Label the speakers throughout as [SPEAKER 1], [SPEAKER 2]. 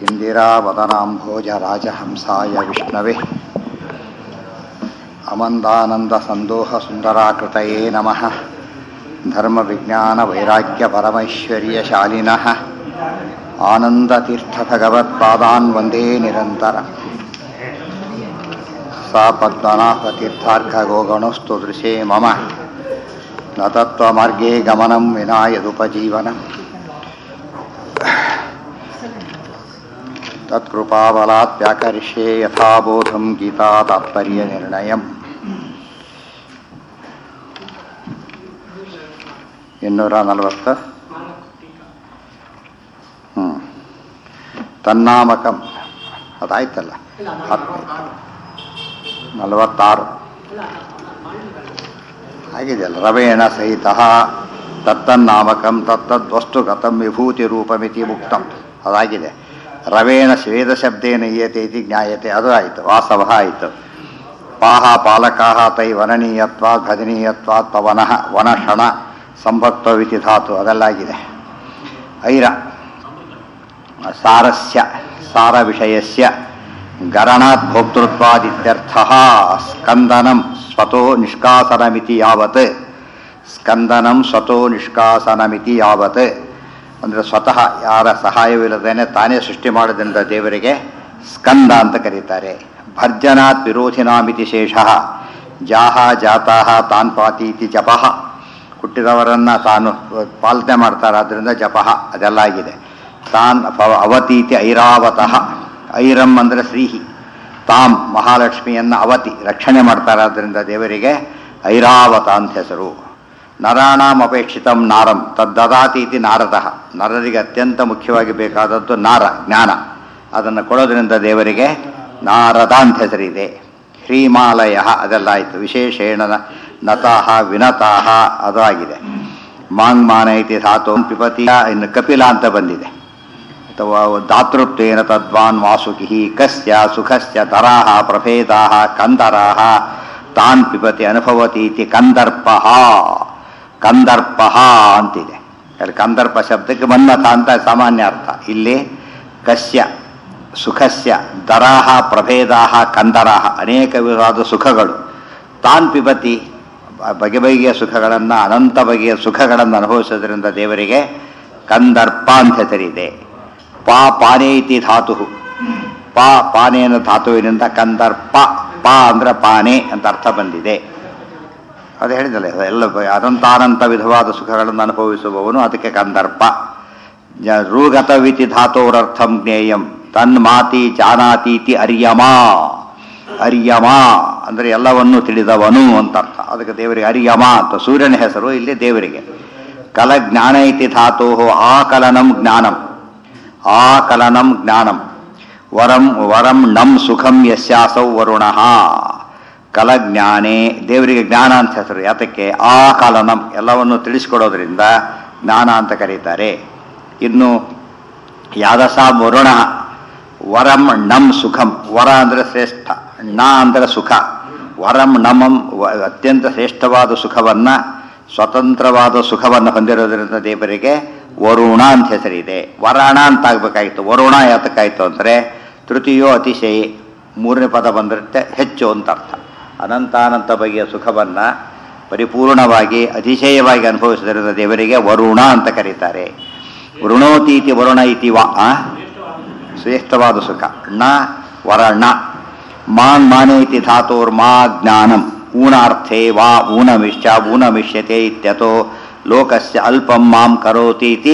[SPEAKER 1] इन्दिरावदनाम्भोजराजहंसाय विष्णवे अमन्दानन्दसन्दोहसुन्दराकृतये नमः धर्मविज्ञानवैराग्यपरमैश्वर्यशालिनः आनन्दतीर्थभगवत्पादान् वन्दे निरन्तरम् सा पद्मनाभतीर्थार्घगोगणस्तु दृशे मम न तत्त्वमार्गे गमनं विना यदुपजीवनम् तत्कृपाबलात् व्याकरिष्ये यथाबोधं गीता तात्पर्यनिर्णयम् ಇನ್ನೂರ ನಲವತ್ತು ಹ್ಞೂ ತನ್ನಾಮಕಂ ಅದಾಯ್ತಲ್ಲ ಹತ್ತು ನಲವತ್ತಾರು ಆಗಿದೆಯಲ್ಲ ರವೇಣ ಸಹಿತ ತತ್ತನ್ನಾಮಕಂ ತತ್ತದ್ವಸ್ತು ಗತಂ ವಿಭೂತಿ ರೂಪಮಿತಿ ಮುಕ್ತಂ ಅದಾಗಿದೆ ರವೇಣ ಶ್ವೇದ ಶಬ್ದೇನ ಈಯತೆ ಇತಿ ಜ್ಞಾಯತೆ ಅದು ಆಯಿತು ವಾಸವ ಆಯಿತು ಪಾಹ ಪಾಲಕಾಹ ತೈ ವನನೀಯತ್ವಾತ್ ಭಜನೀಯತ್ವಾತ್ ಪವನಃ ವನಷಣ ಸಂಭಕ್ತವಿತಿ ಧಾತು ಅದೆಲ್ಲಾಗಿದೆ ಐರ ಸಾರಸ್ಯ ಸಾರ ವಿಷಯಸ್ಯ ಗರಣಾತ್ ಭೋಕ್ತೃತ್ವಾದಿತ್ಯರ್ಥ ಸ್ಕಂದನಂ ಸ್ವತೋ ನಿಷ್ಕಾಸನಮಿತಿ ಯಾವತ್ ಸ್ಕಂದನಂ ಸ್ವತೋ ನಿಷ್ಕಾಸನಮಿತಿ ಯಾವತ್ ಅಂದರೆ ಸ್ವತಃ ಯಾರ ಸಹಾಯವಿಲ್ಲದೇನೆ ತಾನೇ ಸೃಷ್ಟಿ ಮಾಡೋದ್ರಿಂದ ದೇವರಿಗೆ ಸ್ಕಂದ ಅಂತ ಕರೀತಾರೆ ಭರ್ಜನಾತ್ ವಿರೋಧಿನಾಮಿತಿ ಶೇಷ ಜಾಹ ಜಾತಾಹ ತಾನ್ ಪಾತೀತಿ ಜಪಃ ಹುಟ್ಟಿದವರನ್ನು ತಾನು ಪಾಲನೆ ಮಾಡ್ತಾರೆ ಆದ್ದರಿಂದ ಜಪಃ ಅದೆಲ್ಲ ಆಗಿದೆ ತಾನ್ ಅವತೀತಿ ಐರಾವತಃ ಐರಂ ಅಂದರೆ ಶ್ರೀಹಿ ತಾಮ್ ಮಹಾಲಕ್ಷ್ಮಿಯನ್ನು ಅವತಿ ರಕ್ಷಣೆ ಮಾಡ್ತಾರೆ ಆದ್ದರಿಂದ ದೇವರಿಗೆ ಐರಾವತ ಅಂತ ಹೆಸರು ನರಾಣಾಂ ಅಪೇಕ್ಷಿತಂ ನಾರಂ ತದ್ದದಾತೀತಿ ನಾರದ ನರರಿಗೆ ಅತ್ಯಂತ ಮುಖ್ಯವಾಗಿ ಬೇಕಾದದ್ದು ನಾರ ಜ್ಞಾನ ಅದನ್ನು ಕೊಡೋದ್ರಿಂದ ದೇವರಿಗೆ ನಾರದ ಅಂತ ಹೆಸರಿದೆ ಹ್ರೀಮಾಲಯ ಅದೆಲ್ಲ ಆಯಿತು ವಿಶೇಷೇಣ ನತಾಹ ವಿನತಾಹ ಅದು ಆಗಿದೆ ಮಾಂಗ್ ಮಾನ ಇತಿ ಧಾತು ಪಿಪತಿಯ ಇನ್ನು ಕಪಿಲ ಅಂತ ಬಂದಿದೆ ಅಥವಾ ದಾತೃತ್ವೇನ ತದ್ವಾನ್ ವಾಸುಕಿ ಕಸ್ಯ ಸುಖಸ್ಯ ತರಾಹ ಪ್ರಭೇದಾಹ ಕಂದರಾಹ ತಾನ್ ಪಿಪತಿ ಅನುಭವತಿ ಇತಿ ಕಂದರ್ಪ ಕಂದರ್ಪ ಅಂತಿದೆ ಅಲ್ಲಿ ಕಂದರ್ಪ ಶಬ್ದಕ್ಕೆ ಮನ್ಮಥ ಅಂತ ಸಾಮಾನ್ಯ ಅರ್ಥ ಇಲ್ಲಿ ಕಸ್ಯ ಸುಖಸ್ಯ ದರಾಹ ಪ್ರಭೇದಾಹ ಕಂದರಾಹ ಅನೇಕ ವಿಧವಾದ ಸುಖಗಳು ತಾನ್ ಪಿಬತಿ ಬಗೆ ಬಗೆಯ ಸುಖಗಳನ್ನು ಅನಂತ ಬಗೆಯ ಸುಖಗಳನ್ನು ಅನುಭವಿಸೋದ್ರಿಂದ ದೇವರಿಗೆ ಕಂದರ್ಪ ಅಂತ ಹೆಸರಿದೆ ಪಾ ಪಾನೆ ಇತಿ ಧಾತು ಪಾ ಪಾನೇನ ಧಾತುವಿನಿಂದ ಕಂದರ್ಪ ಪಾ ಅಂದ್ರೆ ಪಾನೆ ಅಂತ ಅರ್ಥ ಬಂದಿದೆ ಅದು ಹೇಳಿದಲ್ಲ ಎಲ್ಲ ಅನಂತಾನಂತ ವಿಧವಾದ ಸುಖಗಳನ್ನು ಅನುಭವಿಸುವವನು ಅದಕ್ಕೆ ಕಂದರ್ಪ ರೂಗತವಿತಿ ಧಾತೋರರ್ಥಂ ಜ್ಞೇಯಂ ತನ್ಮಾತಿ ಜಾನಾತೀತಿ ಅರ್ಯಮಾ ಅರ್ಯಮ ಅಂದರೆ ಎಲ್ಲವನ್ನೂ ತಿಳಿದವನು ಅಂತ ಅರ್ಥ ಅದಕ್ಕೆ ದೇವರಿಗೆ ಅರ್ಯಮ ಅಂತ ಸೂರ್ಯನ ಹೆಸರು ಇಲ್ಲಿ ದೇವರಿಗೆ ಕಲ ಜ್ಞಾನ ಇತಿ ಧಾತು ಆಕಲನಂ ಜ್ಞಾನಂ ಆಕಲನಂ ಜ್ಞಾನಂ ವರಂ ವರಂ ನಂ ಸುಖಂ ಯಸ್ಯಾಸೌ ವರುಣ ಕಲಜ್ಞಾನೇ ದೇವರಿಗೆ ಜ್ಞಾನ ಅಂತ ಹೆಸರು ಯಾತಕ್ಕೆ ಆಕಲನಂ ಎಲ್ಲವನ್ನು ತಿಳಿಸ್ಕೊಡೋದ್ರಿಂದ ಜ್ಞಾನ ಅಂತ ಕರೀತಾರೆ ಇನ್ನು ಯಾದಸ ವರುಣ ವರಂ ನಂ ಸುಖಂ ವರ ಅಂದರೆ ಶ್ರೇಷ್ಠ ನ ಅಂದರೆ ಸುಖ ವರಂ ನಮಂ ಅತ್ಯಂತ ಶ್ರೇಷ್ಠವಾದ ಸುಖವನ್ನು ಸ್ವತಂತ್ರವಾದ ಸುಖವನ್ನು ಹೊಂದಿರೋದ್ರಿಂದ ದೇವರಿಗೆ ವರುಣ ಅಂತ ಹೆಸರಿದೆ ವರಾಣ ಅಂತ ಆಗ್ಬೇಕಾಗಿತ್ತು ವರುಣ ಯಾತಕ್ಕಾಯ್ತು ಅಂದರೆ ತೃತೀಯೋ ಅತಿಶಯ ಮೂರನೇ ಪದ ಬಂದಿರುತ್ತೆ ಹೆಚ್ಚು ಅಂತ ಅರ್ಥ ಅನಂತಾನಂತ ಬಗೆಯ ಸುಖವನ್ನು ಪರಿಪೂರ್ಣವಾಗಿ ಅತಿಶಯವಾಗಿ ಅನುಭವಿಸಿದ್ರಿಂದ ದೇವರಿಗೆ ವರುಣ ಅಂತ ಕರೀತಾರೆ ವರುಣೋತೀತಿ ವರುಣ ಇತಿ ವಾ ಶ್ರೇಷ್ಠವಾದ ಸುಖ ಣ ವರಣ ಮಾನ್ ಮಾನೇತಿ ಧಾತೋರ್ಮಾ ಜ್ಞಾನಂ ಊಣಾರ್ಥೇ ವಾ ಊನಮಿಶ್ಚ ಊನಮಿಷ್ಯತೆ ಇತ್ಯತೋ ಲೋಕಸ್ಯ ಅಲ್ಪಂ ಮಾಂ ಕರೋತೀತಿ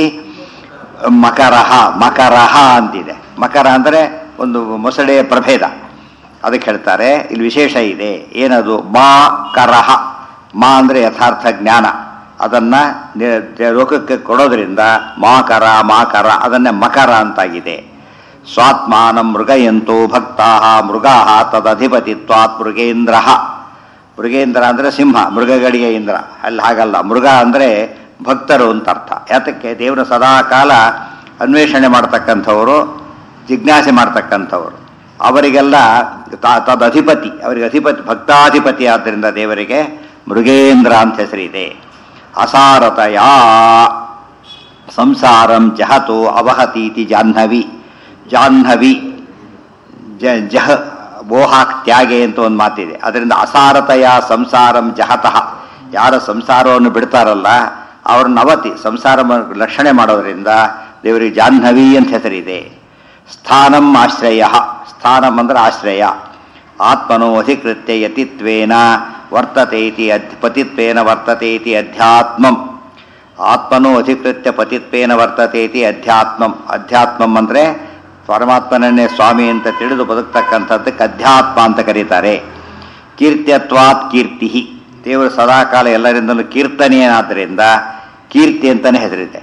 [SPEAKER 1] ಮಕರಹ ಮಕರಹ ಅಂತಿದೆ ಮಕರ ಅಂದರೆ ಒಂದು ಮೊಸಳೆಯ ಪ್ರಭೇದ ಅದಕ್ಕೆ ಹೇಳ್ತಾರೆ ಇಲ್ಲಿ ವಿಶೇಷ ಇದೆ ಏನದು ಮಾ ಕರಹ ಮಾ ಅಂದರೆ ಯಥಾರ್ಥ ಜ್ಞಾನ ಅದನ್ನು ಲೋಕಕ್ಕೆ ಕೊಡೋದ್ರಿಂದ ಮಾಕರ ಮಾಕರ ಅದನ್ನೇ ಮಕರ ಅಂತಾಗಿದೆ ಸ್ವಾತ್ಮಾನ ಮೃಗಯಂತೋ ಭಕ್ತಾ ಮೃಗಾ ತದಧಿಪತಿತ್ವಾತ್ ಮೃಗೇಂದ್ರ ಮೃಗೇಂದ್ರ ಅಂದರೆ ಸಿಂಹ ಮೃಗಗಳಿಗೆ ಇಂದ್ರ ಅಲ್ಲಿ ಹಾಗಲ್ಲ ಮೃಗ ಅಂದರೆ ಭಕ್ತರು ಅಂತ ಅರ್ಥ ಯಾತಕ್ಕೆ ದೇವರು ಸದಾಕಾಲ ಅನ್ವೇಷಣೆ ಮಾಡ್ತಕ್ಕಂಥವರು ಜಿಜ್ಞಾಸೆ ಮಾಡ್ತಕ್ಕಂಥವರು ಅವರಿಗೆಲ್ಲ ತದಧಿಪತಿ ಅವರಿಗೆ ಅಧಿಪತಿ ಭಕ್ತಾಧಿಪತಿ ಆದ್ದರಿಂದ ದೇವರಿಗೆ ಮೃಗೇಂದ್ರ ಅಂತ ಹೆಸರಿದೆ ಅಸಾರತಯಾ ಸಂಸಾರಂ ಜಹತೋ ಅವಹತೀತಿ ಜಾಹ್ನವಿ ಜಾಹ್ನವಿ ಜ ಜಹ ಮೋಹಾಕ್ ತ್ಯಾಗೆ ಅಂತ ಒಂದು ಮಾತಿದೆ ಅದರಿಂದ ಅಸಾರತೆಯ ಸಂಸಾರಂ ಜಹತಃ ಯಾರ ಸಂಸಾರವನ್ನು ಬಿಡ್ತಾರಲ್ಲ ಅವ್ರನ್ನ ಅವತಿ ಸಂಸಾರ ಮ- ರಕ್ಷಣೆ ಮಾಡೋದ್ರಿಂದ ದೇವರಿಗೆ ಜಾಹ್ನವಿ ಅಂತ ಹೆಸರಿದೆ ಸ್ಥಾನಂ ಆಶ್ರಯ ಸ್ಥಾನಂ ಅಂದ್ರೆ ಆಶ್ರಯ ಆತ್ಮನೋ ಅಧಿಕೃತ್ಯ ಯತಿತ್ವೇನ ವರ್ತತೆ ಇತಿ ಅಧ್ ಪತಿತ್ವೇನ ವರ್ತತೆ ಇತಿ ಅಧ್ಯಾತ್ಮಂ ಆತ್ಮನೋ ಅಧಿಕೃತ್ಯ ಪತಿತ್ವೇನ ವರ್ತತೆ ಇತಿ ಅಧ್ಯಾತ್ಮಂ ಅಧ್ಯಾತ್ಮಂ ಅಂದರೆ ಪರಮಾತ್ಮನನ್ನೇ ಸ್ವಾಮಿ ಅಂತ ತಿಳಿದು ಬದುಕ್ತಕ್ಕಂಥದ್ದಕ್ಕೆ ಅಧ್ಯಾತ್ಮ ಅಂತ ಕರೀತಾರೆ ಕೀರ್ತ್ಯತ್ವಾತ್ ಕೀರ್ತಿ ದೇವರು ಸದಾಕಾಲ ಎಲ್ಲರಿಂದಲೂ ಕೀರ್ತನೀಯನಾದ್ದರಿಂದ ಕೀರ್ತಿ ಅಂತಲೇ ಹೆಸರಿದೆ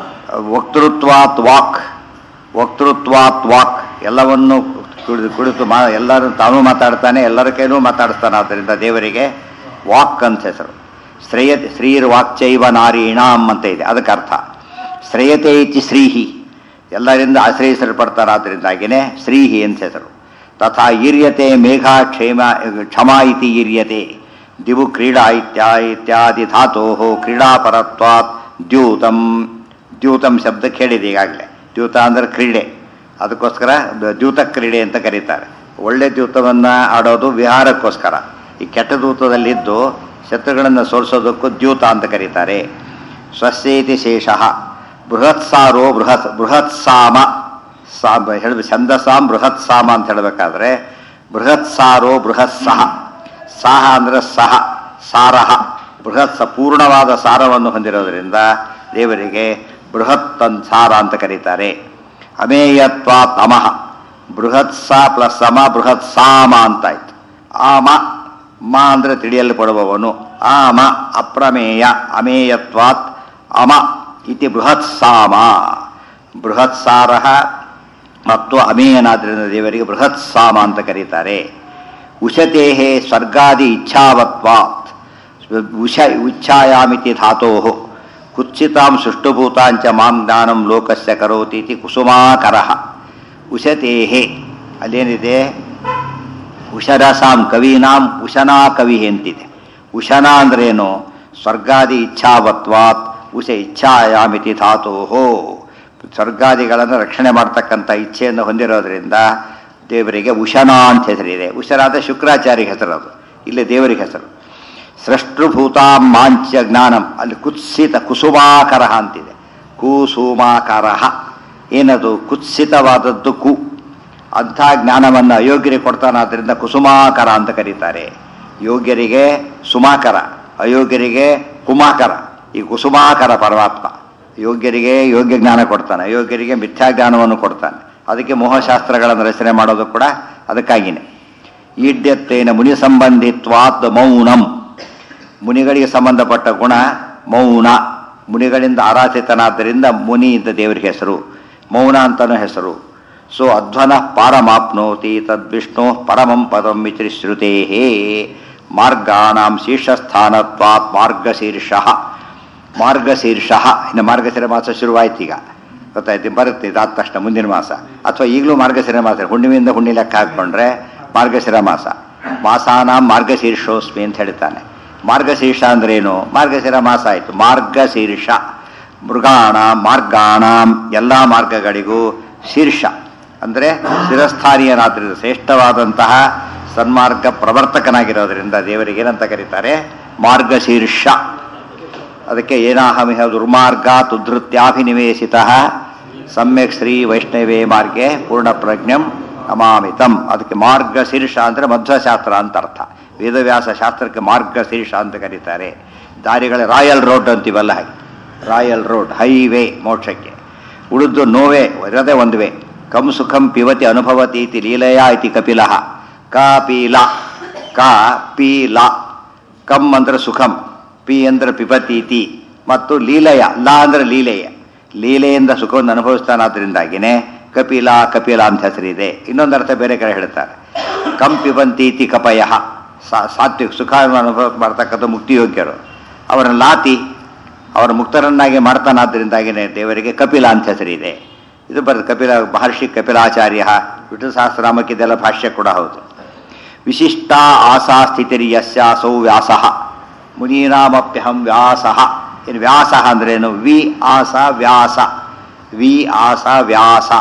[SPEAKER 1] ವಕ್ತೃತ್ವಾತ್ ವಾಕ್ ವಕ್ತೃತ್ವಾತ್ ವಾಕ್ ಎಲ್ಲವನ್ನು ಕುಡಿದು ಕುಳಿತು ಮಾ ಎಲ್ಲರೂ ತಾನೂ ಮಾತಾಡ್ತಾನೆ ಎಲ್ಲರ ಕೈಲೂ ಮಾತಾಡಿಸ್ತಾನೆ ಆದ್ದರಿಂದ ದೇವರಿಗೆ ವಾಕ್ ಅಂತ ಹೆಸರು ಶ್ರೇಯ ಶ್ರೀರ್ ವಾಕ್ಚೈವ ನಾರೀಣಾಂ ಅಂತ ಇದೆ ಅದಕ್ಕೆ ಅರ್ಥ ಶ್ರೇಯತೆ ಇತಿ ಶ್ರೀಹಿ ಎಲ್ಲರಿಂದ ಆಶ್ರಯಿಸಲ್ಪಡ್ತಾರಾದ್ದರಿಂದಾಗಿನೇ ಶ್ರೀಹಿ ಅಂತ ಹೆಸರು ತಥಾ ಈರ್ಯತೆ ಮೇಘ ಕ್ಷೇಮ ಕ್ಷಮಾ ಇತಿ ಈರ್ಯತೆ ದಿವು ಕ್ರೀಡಾ ಇತ್ಯಾ ಇತ್ಯಾದಿ ಧಾತೋ ಕ್ರೀಡಾಪರತ್ವಾತ್ ದ್ಯೂತಂ ದ್ಯೂತಂ ಶಬ್ದ ಕೇಳಿದೆ ಈಗಾಗಲೇ ದ್ಯೂತ ಅಂದರೆ ಕ್ರೀಡೆ ಅದಕ್ಕೋಸ್ಕರ ದ- ದ್ಯೂತ ಕ್ರೀಡೆ ಅಂತ ಕರೀತಾರೆ ಒಳ್ಳೆ ದ್ಯೂತವನ್ನು ಆಡೋದು ವಿಹಾರಕ್ಕೋಸ್ಕರ ಈ ಕೆಟ್ಟ ದೂತದಲ್ಲಿದ್ದು ಶತ್ರುಗಳನ್ನು ಸೋಲಿಸೋದಕ್ಕೂ ದ್ಯೂತ ಅಂತ ಕರೀತಾರೆ ಸ್ವಸ್ಯೇತಿ ಶೇಷಃ ಬೃಹತ್ಸಾರೋ ಬೃಹತ್ ಬೃಹತ್ಸಾಮ ಸಾ ಹೇಳ ಛಂದಸಾಂ ಬೃಹತ್ಸಾಮ ಅಂತ ಹೇಳಬೇಕಾದ್ರೆ ಬೃಹತ್ಸಾರೋ ಬೃಹತ್ಸಹ ಸಾಹ ಅಂದರೆ ಸಹ ಸಾರಹ ಬೃಹತ್ ಸ ಪೂರ್ಣವಾದ ಸಾರವನ್ನು ಹೊಂದಿರೋದ್ರಿಂದ ದೇವರಿಗೆ ಬೃಹತ್ ಅನ್ ಸಾರ ಅಂತ ಕರೀತಾರೆ ಅಮೇಯತ್ವ ತಮಃ ಬೃಹತ್ ಸಾ ಪ್ಲಸ್ ಸಮ ಬೃಹತ್ ಸಾಮ ಅಂತಾಯ್ತು ಆಮ ಮ ಅಂದರೆ ತಿಳಿಯಲ್ಪಡುವವನು ಆಮ ಅಪ್ರಮೇಯ ಅಮೇಯತ್ವಾತ್ ಅಮ ಇತಿ ಬೃಹತ್ ಸಾಮ ಬೃಹತ್ ಸಾರಹ ಮತ್ತು ಅಮೇಯನಾದ್ರಿಂದ ದೇವರಿಗೆ ಬೃಹತ್ ಸಾಮ ಅಂತ ಕರೀತಾರೆ ಉಶತೇಹೇ ಸ್ವರ್ಗಾದಿ ಇಚ್ಛಾವತ್ವಾತ್ ಉಷ ಉಚ್ಛಾಯಾಮಿತಿ ಧಾತೋ ಕುತ್ಸಿತಾಂ ಸುಷ್ಟುಭೂತಾಂಚ ಮಾಂ ಜ್ಞಾನಂ ಲೋಕಸ್ಯ ಕರೋತಿ ಇತಿ ಕುಸುಮಾಕರ ಉಶತೇಹೇ ಅಲ್ಲೇನಿದೆ ಉಷರಸಾಂ ಕವೀನಾಂ ಉಶನಾ ಕವಿ ಅಂತಿದೆ ಉಶನಾ ಅಂದ್ರೇನು ಸ್ವರ್ಗಾದಿ ಇಚ್ಛಾವತ್ವಾತ್ ಉಷ ಇಚ್ಛಾಯಾಮಿತಿ ಧಾತೋಹೋ ಸ್ವರ್ಗಾದಿಗಳನ್ನು ರಕ್ಷಣೆ ಮಾಡ್ತಕ್ಕಂಥ ಇಚ್ಛೆಯನ್ನು ಹೊಂದಿರೋದ್ರಿಂದ ದೇವರಿಗೆ ಉಶನಾ ಅಂತ ಹೆಸರಿದೆ ಉಶನಾದ ಶುಕ್ರಾಚಾರ್ಯ ಹೆಸರು ಅದು ಇಲ್ಲಿ ದೇವರಿಗೆ ಹೆಸರು ಸೃಷ್ಟುಭೂತಾಂ ಮಾಂಚ ಜ್ಞಾನಂ ಅಲ್ಲಿ ಕುತ್ಸಿತ ಕುಸುಮಾಕರ ಅಂತಿದೆ ಕುಸುಮಾಕರ ಏನದು ಕುತ್ಸಿತವಾದದ್ದು ಕು ಅಂಥ ಜ್ಞಾನವನ್ನು ಅಯೋಗ್ಯರಿಗೆ ಕೊಡ್ತಾನಾದ್ರಿಂದ ಕುಸುಮಾಕರ ಅಂತ ಕರೀತಾರೆ ಯೋಗ್ಯರಿಗೆ ಸುಮಾಕರ ಅಯೋಗ್ಯರಿಗೆ ಕುಮಾಕರ ಈ ಕುಸುಮಾಕರ ಪರಮಾತ್ಮ ಯೋಗ್ಯರಿಗೆ ಯೋಗ್ಯ ಜ್ಞಾನ ಕೊಡ್ತಾನೆ ಅಯೋಗ್ಯರಿಗೆ ಮಿಥ್ಯಾ ಜ್ಞಾನವನ್ನು ಕೊಡ್ತಾನೆ ಅದಕ್ಕೆ ಮೋಹಶಾಸ್ತ್ರಗಳನ್ನು ರಚನೆ ಮಾಡೋದು ಕೂಡ ಅದಕ್ಕಾಗಿಯೇ ಈಡ್ಯತ್ವೇನ ಮುನಿ ಸಂಬಂಧಿತ್ವಾತ್ ಮೌನಂ ಮುನಿಗಳಿಗೆ ಸಂಬಂಧಪಟ್ಟ ಗುಣ ಮೌನ ಮುನಿಗಳಿಂದ ಆರಾಧಿತನಾದ್ದರಿಂದ ಮುನಿ ಅಂತ ದೇವರಿಗೆ ಹೆಸರು ಮೌನ ಅಂತನೂ ಹೆಸರು ಸೊ ಅಧ್ವನ ಪಾರಮಾಪ್ನೋತಿ ತದ್ವಿಷ್ಣು ಪರಮಂ ಪದಂ ಇತಿ ಶ್ರುತೇ ಮಾರ್ಗಾಣಾಂ ಶೀರ್ಷಸ್ಥಾನತ್ವಾತ್ ಮಾರ್ಗಶೀರ್ಷ ಮಾರ್ಗಶೀರ್ಷ ಇನ್ನು ಮಾರ್ಗಶಿರ ಮಾಸ ಶುರುವಾಯ್ತು ಈಗ ಗೊತ್ತಾಯ್ತು ಬರುತ್ತೆ ಇದಾದ ತಕ್ಷಣ ಮುಂದಿನ ಮಾಸ ಅಥವಾ ಈಗಲೂ ಮಾರ್ಗಶಿರ ಮಾಸ ಹುಣ್ಣಿಮೆಯಿಂದ ಹುಣ್ಣಿ ಲೆಕ್ಕ ಹಾಕ್ಕೊಂಡ್ರೆ ಮಾರ್ಗಶಿರ ಮಾಸ ಮಾಸಾನ ಮಾರ್ಗಶೀರ್ಷೋಸ್ಮಿ ಅಂತ ಹೇಳ್ತಾನೆ ಮಾರ್ಗಶೀರ್ಷ ಅಂದ್ರೇನು ಮಾರ್ಗಶಿರ ಮಾಸ ಆಯಿತು ಮಾರ್ಗಶೀರ್ಷ ಮೃಗಾಣ ಮಾರ್ಗಾಣಾಂ ಎಲ್ಲ ಮಾರ್ಗಗಳಿಗೂ ಶೀರ್ಷ ಅಂದರೆ ಶಿರಸ್ಥಾನೀಯನಾದ್ರಿಂದ ಶ್ರೇಷ್ಠವಾದಂತಹ ಸನ್ಮಾರ್ಗ ಪ್ರವರ್ತಕನಾಗಿರೋದ್ರಿಂದ ದೇವರಿಗೆ ಏನಂತ ಕರೀತಾರೆ ಮಾರ್ಗಶೀರ್ಷ ಅದಕ್ಕೆ ಏನಾಹಮಿಹ ದುರ್ಮಾರ್ಗ ತುಧೃತ್ಯಾಭಿನಿವೇಶಿತ ಸಮ್ಯಕ್ ಶ್ರೀ ವೈಷ್ಣವೇ ಮಾರ್ಗೆ ಪೂರ್ಣ ಪ್ರಜ್ಞಂ ಅಮಾಮಿತಂ ಅದಕ್ಕೆ ಮಾರ್ಗಶೀರ್ಷ ಅಂದರೆ ಮಧ್ವಶಾಸ್ತ್ರ ಅಂತ ಅರ್ಥ ವೇದವ್ಯಾಸ ಶಾಸ್ತ್ರಕ್ಕೆ ಮಾರ್ಗಶೀರ್ಷ ಅಂತ ಕರೀತಾರೆ ದಾರಿಗಳ ರಾಯಲ್ ರೋಡ್ ಅಂತೀವಲ್ಲ ಹಾಗೆ ರಾಯಲ್ ರೋಡ್ ಹೈವೇ ಮೋಕ್ಷಕ್ಕೆ ಉಳಿದು ನೋವೇ ಇರೋದೇ ಒಂದು ವೇ ಕಂ ಸುಖಂ ಪಿವತಿ ಅನುಭವತಿ ಇತಿ ಲೀಲೆಯ ಇತಿ ಕಪಿಲ ಕಾಪೀಲ ಕಾ ಪೀಲ ಕಂ ಅಂದ್ರೆ ಸುಖಂ ಪಿ ಅಂದ್ರೆ ಪಿಪತೀತಿ ಮತ್ತು ಲೀಲೆಯ ಲಾ ಅಂದ್ರೆ ಲೀಲೆಯ ಲೀಲೆಯಿಂದ ಸುಖವನ್ನು ಅನುಭವಿಸ್ತಾನಾದ್ರಿಂದಾಗಿನೇ ಕಪಿಲ ಕಪಿಲ ಅಂತ ಹೆಸರಿದೆ ಇನ್ನೊಂದು ಅರ್ಥ ಬೇರೆ ಕಡೆ ಹೇಳ್ತಾರೆ ಕಂ ಪಿಬಂತೀತಿ ಕಪಯ ಸಾತ್ವಿಕ ಸುಖ ಅನುಭವ ಮಾಡ್ತಕ್ಕಂಥ ಮುಕ್ತಿಯೋಗ್ಯರು ಅವರ ಲಾತಿ ಅವರ ಮುಕ್ತರನ್ನಾಗಿ ಮಾಡ್ತಾನಾದ್ರಿಂದಾಗಿನೇ ದೇವರಿಗೆ ಕಪಿಲ ಅಂತ ಹೆಸರಿದೆ ಇದು ಬರ್ತದೆ ಕಪಿಲ ಮಹರ್ಷಿ ಕಪಿಲಾಚಾರ್ಯ ವಿಷ್ಣು ಸಹಸ್ರನಾಮಕ್ಕೆ ಇದೆಲ್ಲ ಭಾಷ್ಯ ಕೂಡ ಹೌದು ವಿಶಿಷ್ಟ ಆಸಾ ಸ್ಥಿತಿರ್ಯಸ್ಯಾಸೌ ವ್ಯಾಸಃ ಮುನೀನಾಮಪ್ಯಹಂ ವ್ಯಾಸಃ ಏನು ವ್ಯಾಸ ಅಂದ್ರೇನು ವಿ ಆಸ ವ್ಯಾಸ ವಿ ಆಸ ವ್ಯಾಸ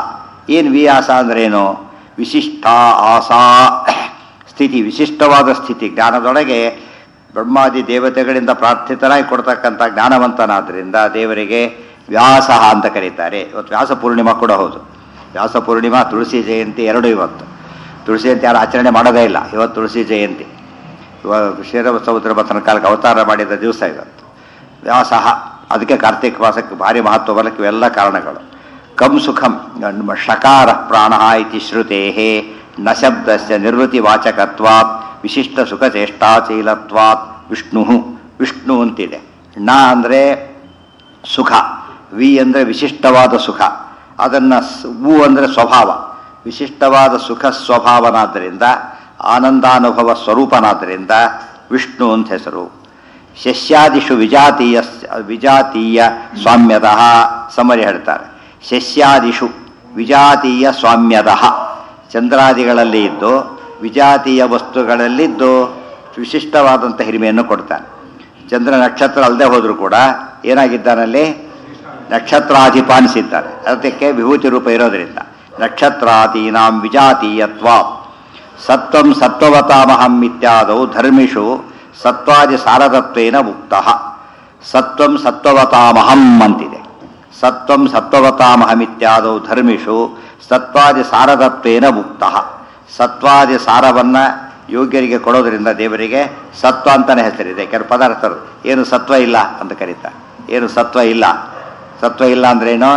[SPEAKER 1] ಏನು ವಿಯಾಸ ಅಂದ್ರೇನು ವಿಶಿಷ್ಟ ಆಸಾ ಸ್ಥಿತಿ ವಿಶಿಷ್ಟವಾದ ಸ್ಥಿತಿ ಜ್ಞಾನದೊಳಗೆ ಬ್ರಹ್ಮಾದಿ ದೇವತೆಗಳಿಂದ ಪ್ರಾರ್ಥಿತನಾಗಿ ಕೊಡ್ತಕ್ಕಂಥ ಜ್ಞಾನವಂತನಾದ್ದರಿಂದ ದೇವರಿಗೆ ವ್ಯಾಸ ಅಂತ ಕರೀತಾರೆ ಇವತ್ತು ವ್ಯಾಸ ಪೂರ್ಣಿಮಾ ಕೂಡ ಹೌದು ವ್ಯಾಸ ಪೂರ್ಣಿಮಾ ತುಳಸಿ ಜಯಂತಿ ಎರಡು ಇವತ್ತು ತುಳಸಿ ಜಯಂತಿ ಯಾರು ಆಚರಣೆ ಮಾಡೋದೇ ಇಲ್ಲ ಇವತ್ತು ತುಳಸಿ ಜಯಂತಿ ಇವಾಗ ಶ್ರೀರಾಮ ಸಮುದ್ರ ಬಸನ ಕಾಲಕ್ಕೆ ಅವತಾರ ಮಾಡಿದ ದಿವಸ ಇವತ್ತು ವ್ಯಾಸ ಅದಕ್ಕೆ ಕಾರ್ತಿಕ ಮಾಸಕ್ಕೆ ಭಾರಿ ಮಹತ್ವ ಬರಲಿಕ್ಕೆ ಇವೆಲ್ಲ ಕಾರಣಗಳು ಕಂ ಸುಖಂ ಷಕಾರ ಪ್ರಾಣ ಇತಿ ಶ್ರುತೇ ನ ಶಬ್ದಸ್ಯ ನಿರ್ವೃತಿ ವಾಚಕತ್ವಾತ್ ವಿಶಿಷ್ಟ ಸುಖ ಚೇಷ್ಟಾಚೀಲತ್ವಾತ್ ವಿಷ್ಣು ವಿಷ್ಣು ಅಂತಿದೆ ನ ಅಂದರೆ ಸುಖ ವಿ ಅಂದರೆ ವಿಶಿಷ್ಟವಾದ ಸುಖ ಅದನ್ನು ಉ ಅಂದರೆ ಸ್ವಭಾವ ವಿಶಿಷ್ಟವಾದ ಸುಖ ಸ್ವಭಾವನಾದ್ದರಿಂದ ಆನಂದಾನುಭವ ಸ್ವರೂಪನಾದ್ದರಿಂದ ವಿಷ್ಣು ಅಂತ ಹೆಸರು ಶಸ್ಯಾದಿಷು ವಿಜಾತೀಯ ವಿಜಾತೀಯ ಸ್ವಾಮ್ಯತಃ ಸಮರಿ ಹೇಳ್ತಾರೆ ಶಸ್ಯಾದಿಷು ವಿಜಾತೀಯ ಸ್ವಾಮ್ಯತಃ ಚಂದ್ರಾದಿಗಳಲ್ಲಿ ಇದ್ದು ವಿಜಾತೀಯ ವಸ್ತುಗಳಲ್ಲಿದ್ದು ವಿಶಿಷ್ಟವಾದಂಥ ಹಿರಿಮೆಯನ್ನು ಕೊಡ್ತಾನೆ ಚಂದ್ರ ನಕ್ಷತ್ರ ಅಲ್ಲದೆ ಹೋದರೂ ಕೂಡ ಏನಾಗಿದ್ದಾನಲ್ಲಿ ನಕ್ಷತ್ರಾಧಿಪ ಅನಿಸಿದ್ದಾರೆ ಅದಕ್ಕೆ ವಿಭೂತಿ ರೂಪ ಇರೋದರಿಂದ ನಕ್ಷತ್ರಾದೀನಾಂ ವಿಜಾತೀಯತ್ವ ಸತ್ವಂ ಸತ್ವವತಾಮಹಂ ಇತ್ಯಾದವು ಧರ್ಮಿಷು ಸತ್ವಾದಿ ಸಾರದತ್ವೇನ ಮುಕ್ತ ಸತ್ವಂ ಸತ್ವವತಾಮಹಂ ಅಂತಿದೆ ಸತ್ವಂ ಸತ್ವವತಾಮಹಂ ಇತ್ಯಾದವು ಧರ್ಮಿಷು ಸತ್ವಾದಿ ಸಾರದತ್ವೇನ ಮುಕ್ತ ಸತ್ವಾದಿ ಸಾರವನ್ನು ಯೋಗ್ಯರಿಗೆ ಕೊಡೋದ್ರಿಂದ ದೇವರಿಗೆ ಸತ್ವ ಅಂತಲೇ ಹೆಸರಿದೆ ಕೆಲವು ಪದಾರ್ಥರು ಏನು ಸತ್ವ ಇಲ್ಲ ಅಂತ ಕರೀತಾರೆ ಏನು ಸತ್ವ ಇಲ್ಲ ಸತ್ವ ಇಲ್ಲ ಅಂದ್ರೇನು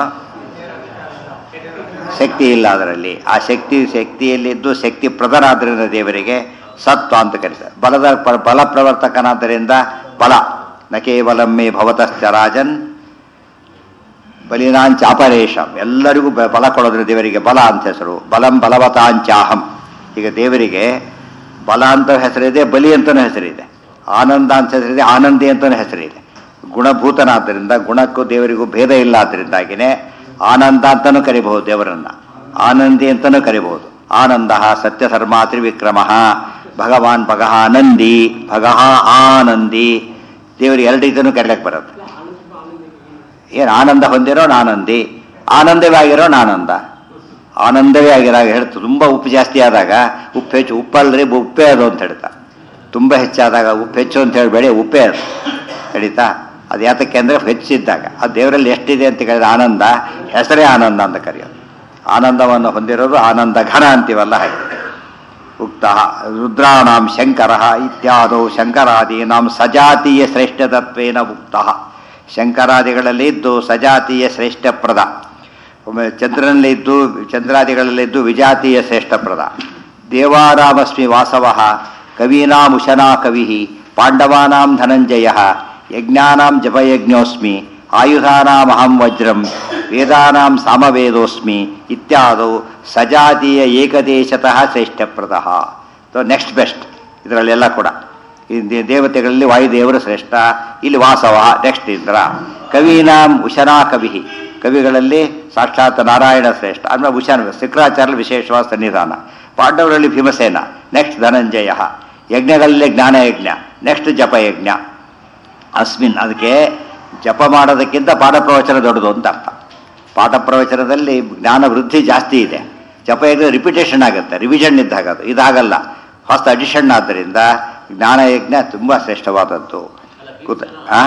[SPEAKER 1] ಶಕ್ತಿ ಇಲ್ಲ ಅದರಲ್ಲಿ ಆ ಶಕ್ತಿ ಶಕ್ತಿಯಲ್ಲಿದ್ದು ಶಕ್ತಿ ಪ್ರಧಾನಾದ್ರಿಂದ ದೇವರಿಗೆ ಸತ್ವ ಅಂತ ಕರೀತಾರೆ ಬಲದ ಪ- ಬಲ ಪ್ರವರ್ತಕನಾದ್ದರಿಂದ ಬಲ ನ ಕೇವಲ ಮೇ ಭವತಶ್ಚ ರಾಜನ್ ಬಲಿನಾಂಚಾಪರೇಶಂ ಎಲ್ಲರಿಗೂ ಬ- ಬಲ ಕೊಡೋದ್ರ ದೇವರಿಗೆ ಬಲ ಅಂತ ಹೆಸರು ಬಲಂ ಬಲವತಾಂಚಾಹಂ ಈಗ ದೇವರಿಗೆ ಬಲ ಅಂತ ಹೆಸರಿದೆ ಬಲಿ ಅಂತಲೂ ಹೆಸರಿದೆ ಆನಂದ ಅಂತ ಹೆಸರಿದೆ ಆನಂದಿ ಅಂತಲೂ ಹೆಸರಿದೆ ಗುಣಭೂತನಾದ್ದರಿಂದ ಗುಣಕ್ಕೂ ದೇವರಿಗೂ ಭೇದ ಇಲ್ಲ ಆದ್ದರಿಂದಾಗಿನೇ ಆನಂದ ಅಂತಲೂ ಕರಿಬಹುದು ದೇವರನ್ನ ಆನಂದಿ ಅಂತಲೂ ಕರಿಬಹುದು ಆನಂದ ಸತ್ಯ ಧರ್ಮ ತ್ರಿವಿಕ್ರಮ ಭಗವಾನ್ ಭಗಃ ಆನಂದಿ ಭಗಃ ಆನಂದಿ ದೇವರಿಗೆ ಎರಡು ಇದನ್ನು ಕರೀಲಕ್ಕೆ ಬರುತ್ತೆ ಏನು ಆನಂದ ಹೊಂದಿರೋನು ಆನಂದಿ ಆನಂದವೇ ಆಗಿರೋನು ಆನಂದ ಆನಂದವೇ ಆಗಿರಾಗ ಹೇಳ್ತು ತುಂಬ ಉಪ್ಪು ಜಾಸ್ತಿ ಆದಾಗ ಉಪ್ಪು ಹೆಚ್ಚು ಉಪ್ಪಲ್ರಿ ಬ- ಉಪ್ಪೇ ಅದು ಅಂತ ಹೇಳ್ತಾ ತುಂಬ ಹೆಚ್ಚಾದಾಗ ಉಪ್ಪು ಹೆಚ್ಚು ಅಂತ ಹೇಳಬೇಡಿ ಉಪ್ಪೇ ಅದು ನಡೀತಾ ಅದು ಯಾತಕ್ಕೆ ಅಂದರೆ ಹೆಚ್ಚಿದ್ದಾಗ ಅದು ದೇವರಲ್ಲಿ ಎಷ್ಟಿದೆ ಅಂತ ಕೇಳಿದ್ರೆ ಆನಂದ ಹೆಸರೇ ಆನಂದ ಅಂತ ಕರೆಯೋದು ಆನಂದವನ್ನು ಹೊಂದಿರೋದು ಆನಂದ ಘನ ಅಂತೀವಲ್ಲ ಹಾಗೆ ಉಕ್ತ ರುದ್ರಾಣಾಂ ಶಂಕರ ಇತ್ಯಾದೌ ಶಂಕರಾದೀನಾಂ ಸಜಾತೀಯ ಶ್ರೇಷ್ಠತತ್ವೇನ ಉಕ್ತ ಶಂಕರಾದಿಗಳಲ್ಲಿ ಇದ್ದು ಸಜಾತೀಯ ಶ್ರೇಷ್ಠಪ್ರದ ಒಮ್ಮೆ ಚಂದ್ರನಲ್ಲಿದ್ದು ಚಂದ್ರಾದಿಗಳಲ್ಲಿದ್ದು ವಿಜಾತೀಯ ಶ್ರೇಷ್ಠಪ್ರದ ದೇವಾರಾಮಸ್ಮಿ ವಾಸವ ಕವೀನಾಂ ಉಶನಾ ಕವಿ ಪಾಂಡವಾನಾಂ ಧನಂಜಯ ಯಜ್ಞಾನಾಂ ಜಪಯಜ್ಞೋಸ್ಮಿ ಆಯುಧಾನಾಂ ಅಹಂ ವಜ್ರಂ ವೇದಾನಾಂ ಸಾಮವೇದೋಸ್ಮಿ ಇತ್ಯಾದೌ ಸಜಾತೀಯ ಏಕದೇಶತಃ ಶ್ರೇಷ್ಠಪ್ರದ ನೆಕ್ಸ್ಟ್ ಬೆಸ್ಟ್ ಇದರಲ್ಲೆಲ್ಲ ಕೂಡ ಈ ದೇ- ದೇವತೆಗಳಲ್ಲಿ ವಾಯುದೇವರು ಶ್ರೇಷ್ಠ ಇಲ್ಲಿ ವಾಸವ ನೆಕ್ಸ್ಟ್ ಇಂದ್ರ ಕವೀನಾಂ ಉಶನಾ ಕವಿ ಕವಿಗಳಲ್ಲಿ ಸಾಕ್ಷಾತ್ ನಾರಾಯಣ ಶ್ರೇಷ್ಠ ಅಂದ್ರೆ ಉಶನ ಶುಕ್ರಾಚಾರ್ಯ ವಿಶೇಷವಾದ ಸನ್ನಿಧಾನ ಪಾಂಡವರಲ್ಲಿ ಭೀಮಸೇನ ನೆಕ್ಸ್ಟ್ ಧನಂಜಯ ಯಜ್ಞಗಳಲ್ಲಿ ಜ್ಞಾನಯಜ್ಞ ನೆಕ್ಸ್ಟ್ ಜಪಯಜ್ಞ ಅಸ್ಮಿನ್ ಅದಕ್ಕೆ ಜಪ ಮಾಡೋದಕ್ಕಿಂತ ಪಾಠ ಪ್ರವಚನ ದೊಡ್ಡದು ಅಂತ ಅರ್ಥ ಪಾಠ ಪ್ರವಚನದಲ್ಲಿ ಜ್ಞಾನ ವೃದ್ಧಿ ಜಾಸ್ತಿ ಇದೆ ಜಪ ಯಜ್ಞ ರಿಪಿಟೇಷನ್ ಆಗುತ್ತೆ ರಿವಿಷನ್ ಇದ್ದಾಗ ಅದು ಇದಾಗಲ್ಲ ಹೊಸ ಅಡಿಷನ್ ಆದ್ದರಿಂದ ಜ್ಞಾನಯಜ್ಞ ತುಂಬ ಶ್ರೇಷ್ಠವಾದದ್ದು ಕೂತ ಆ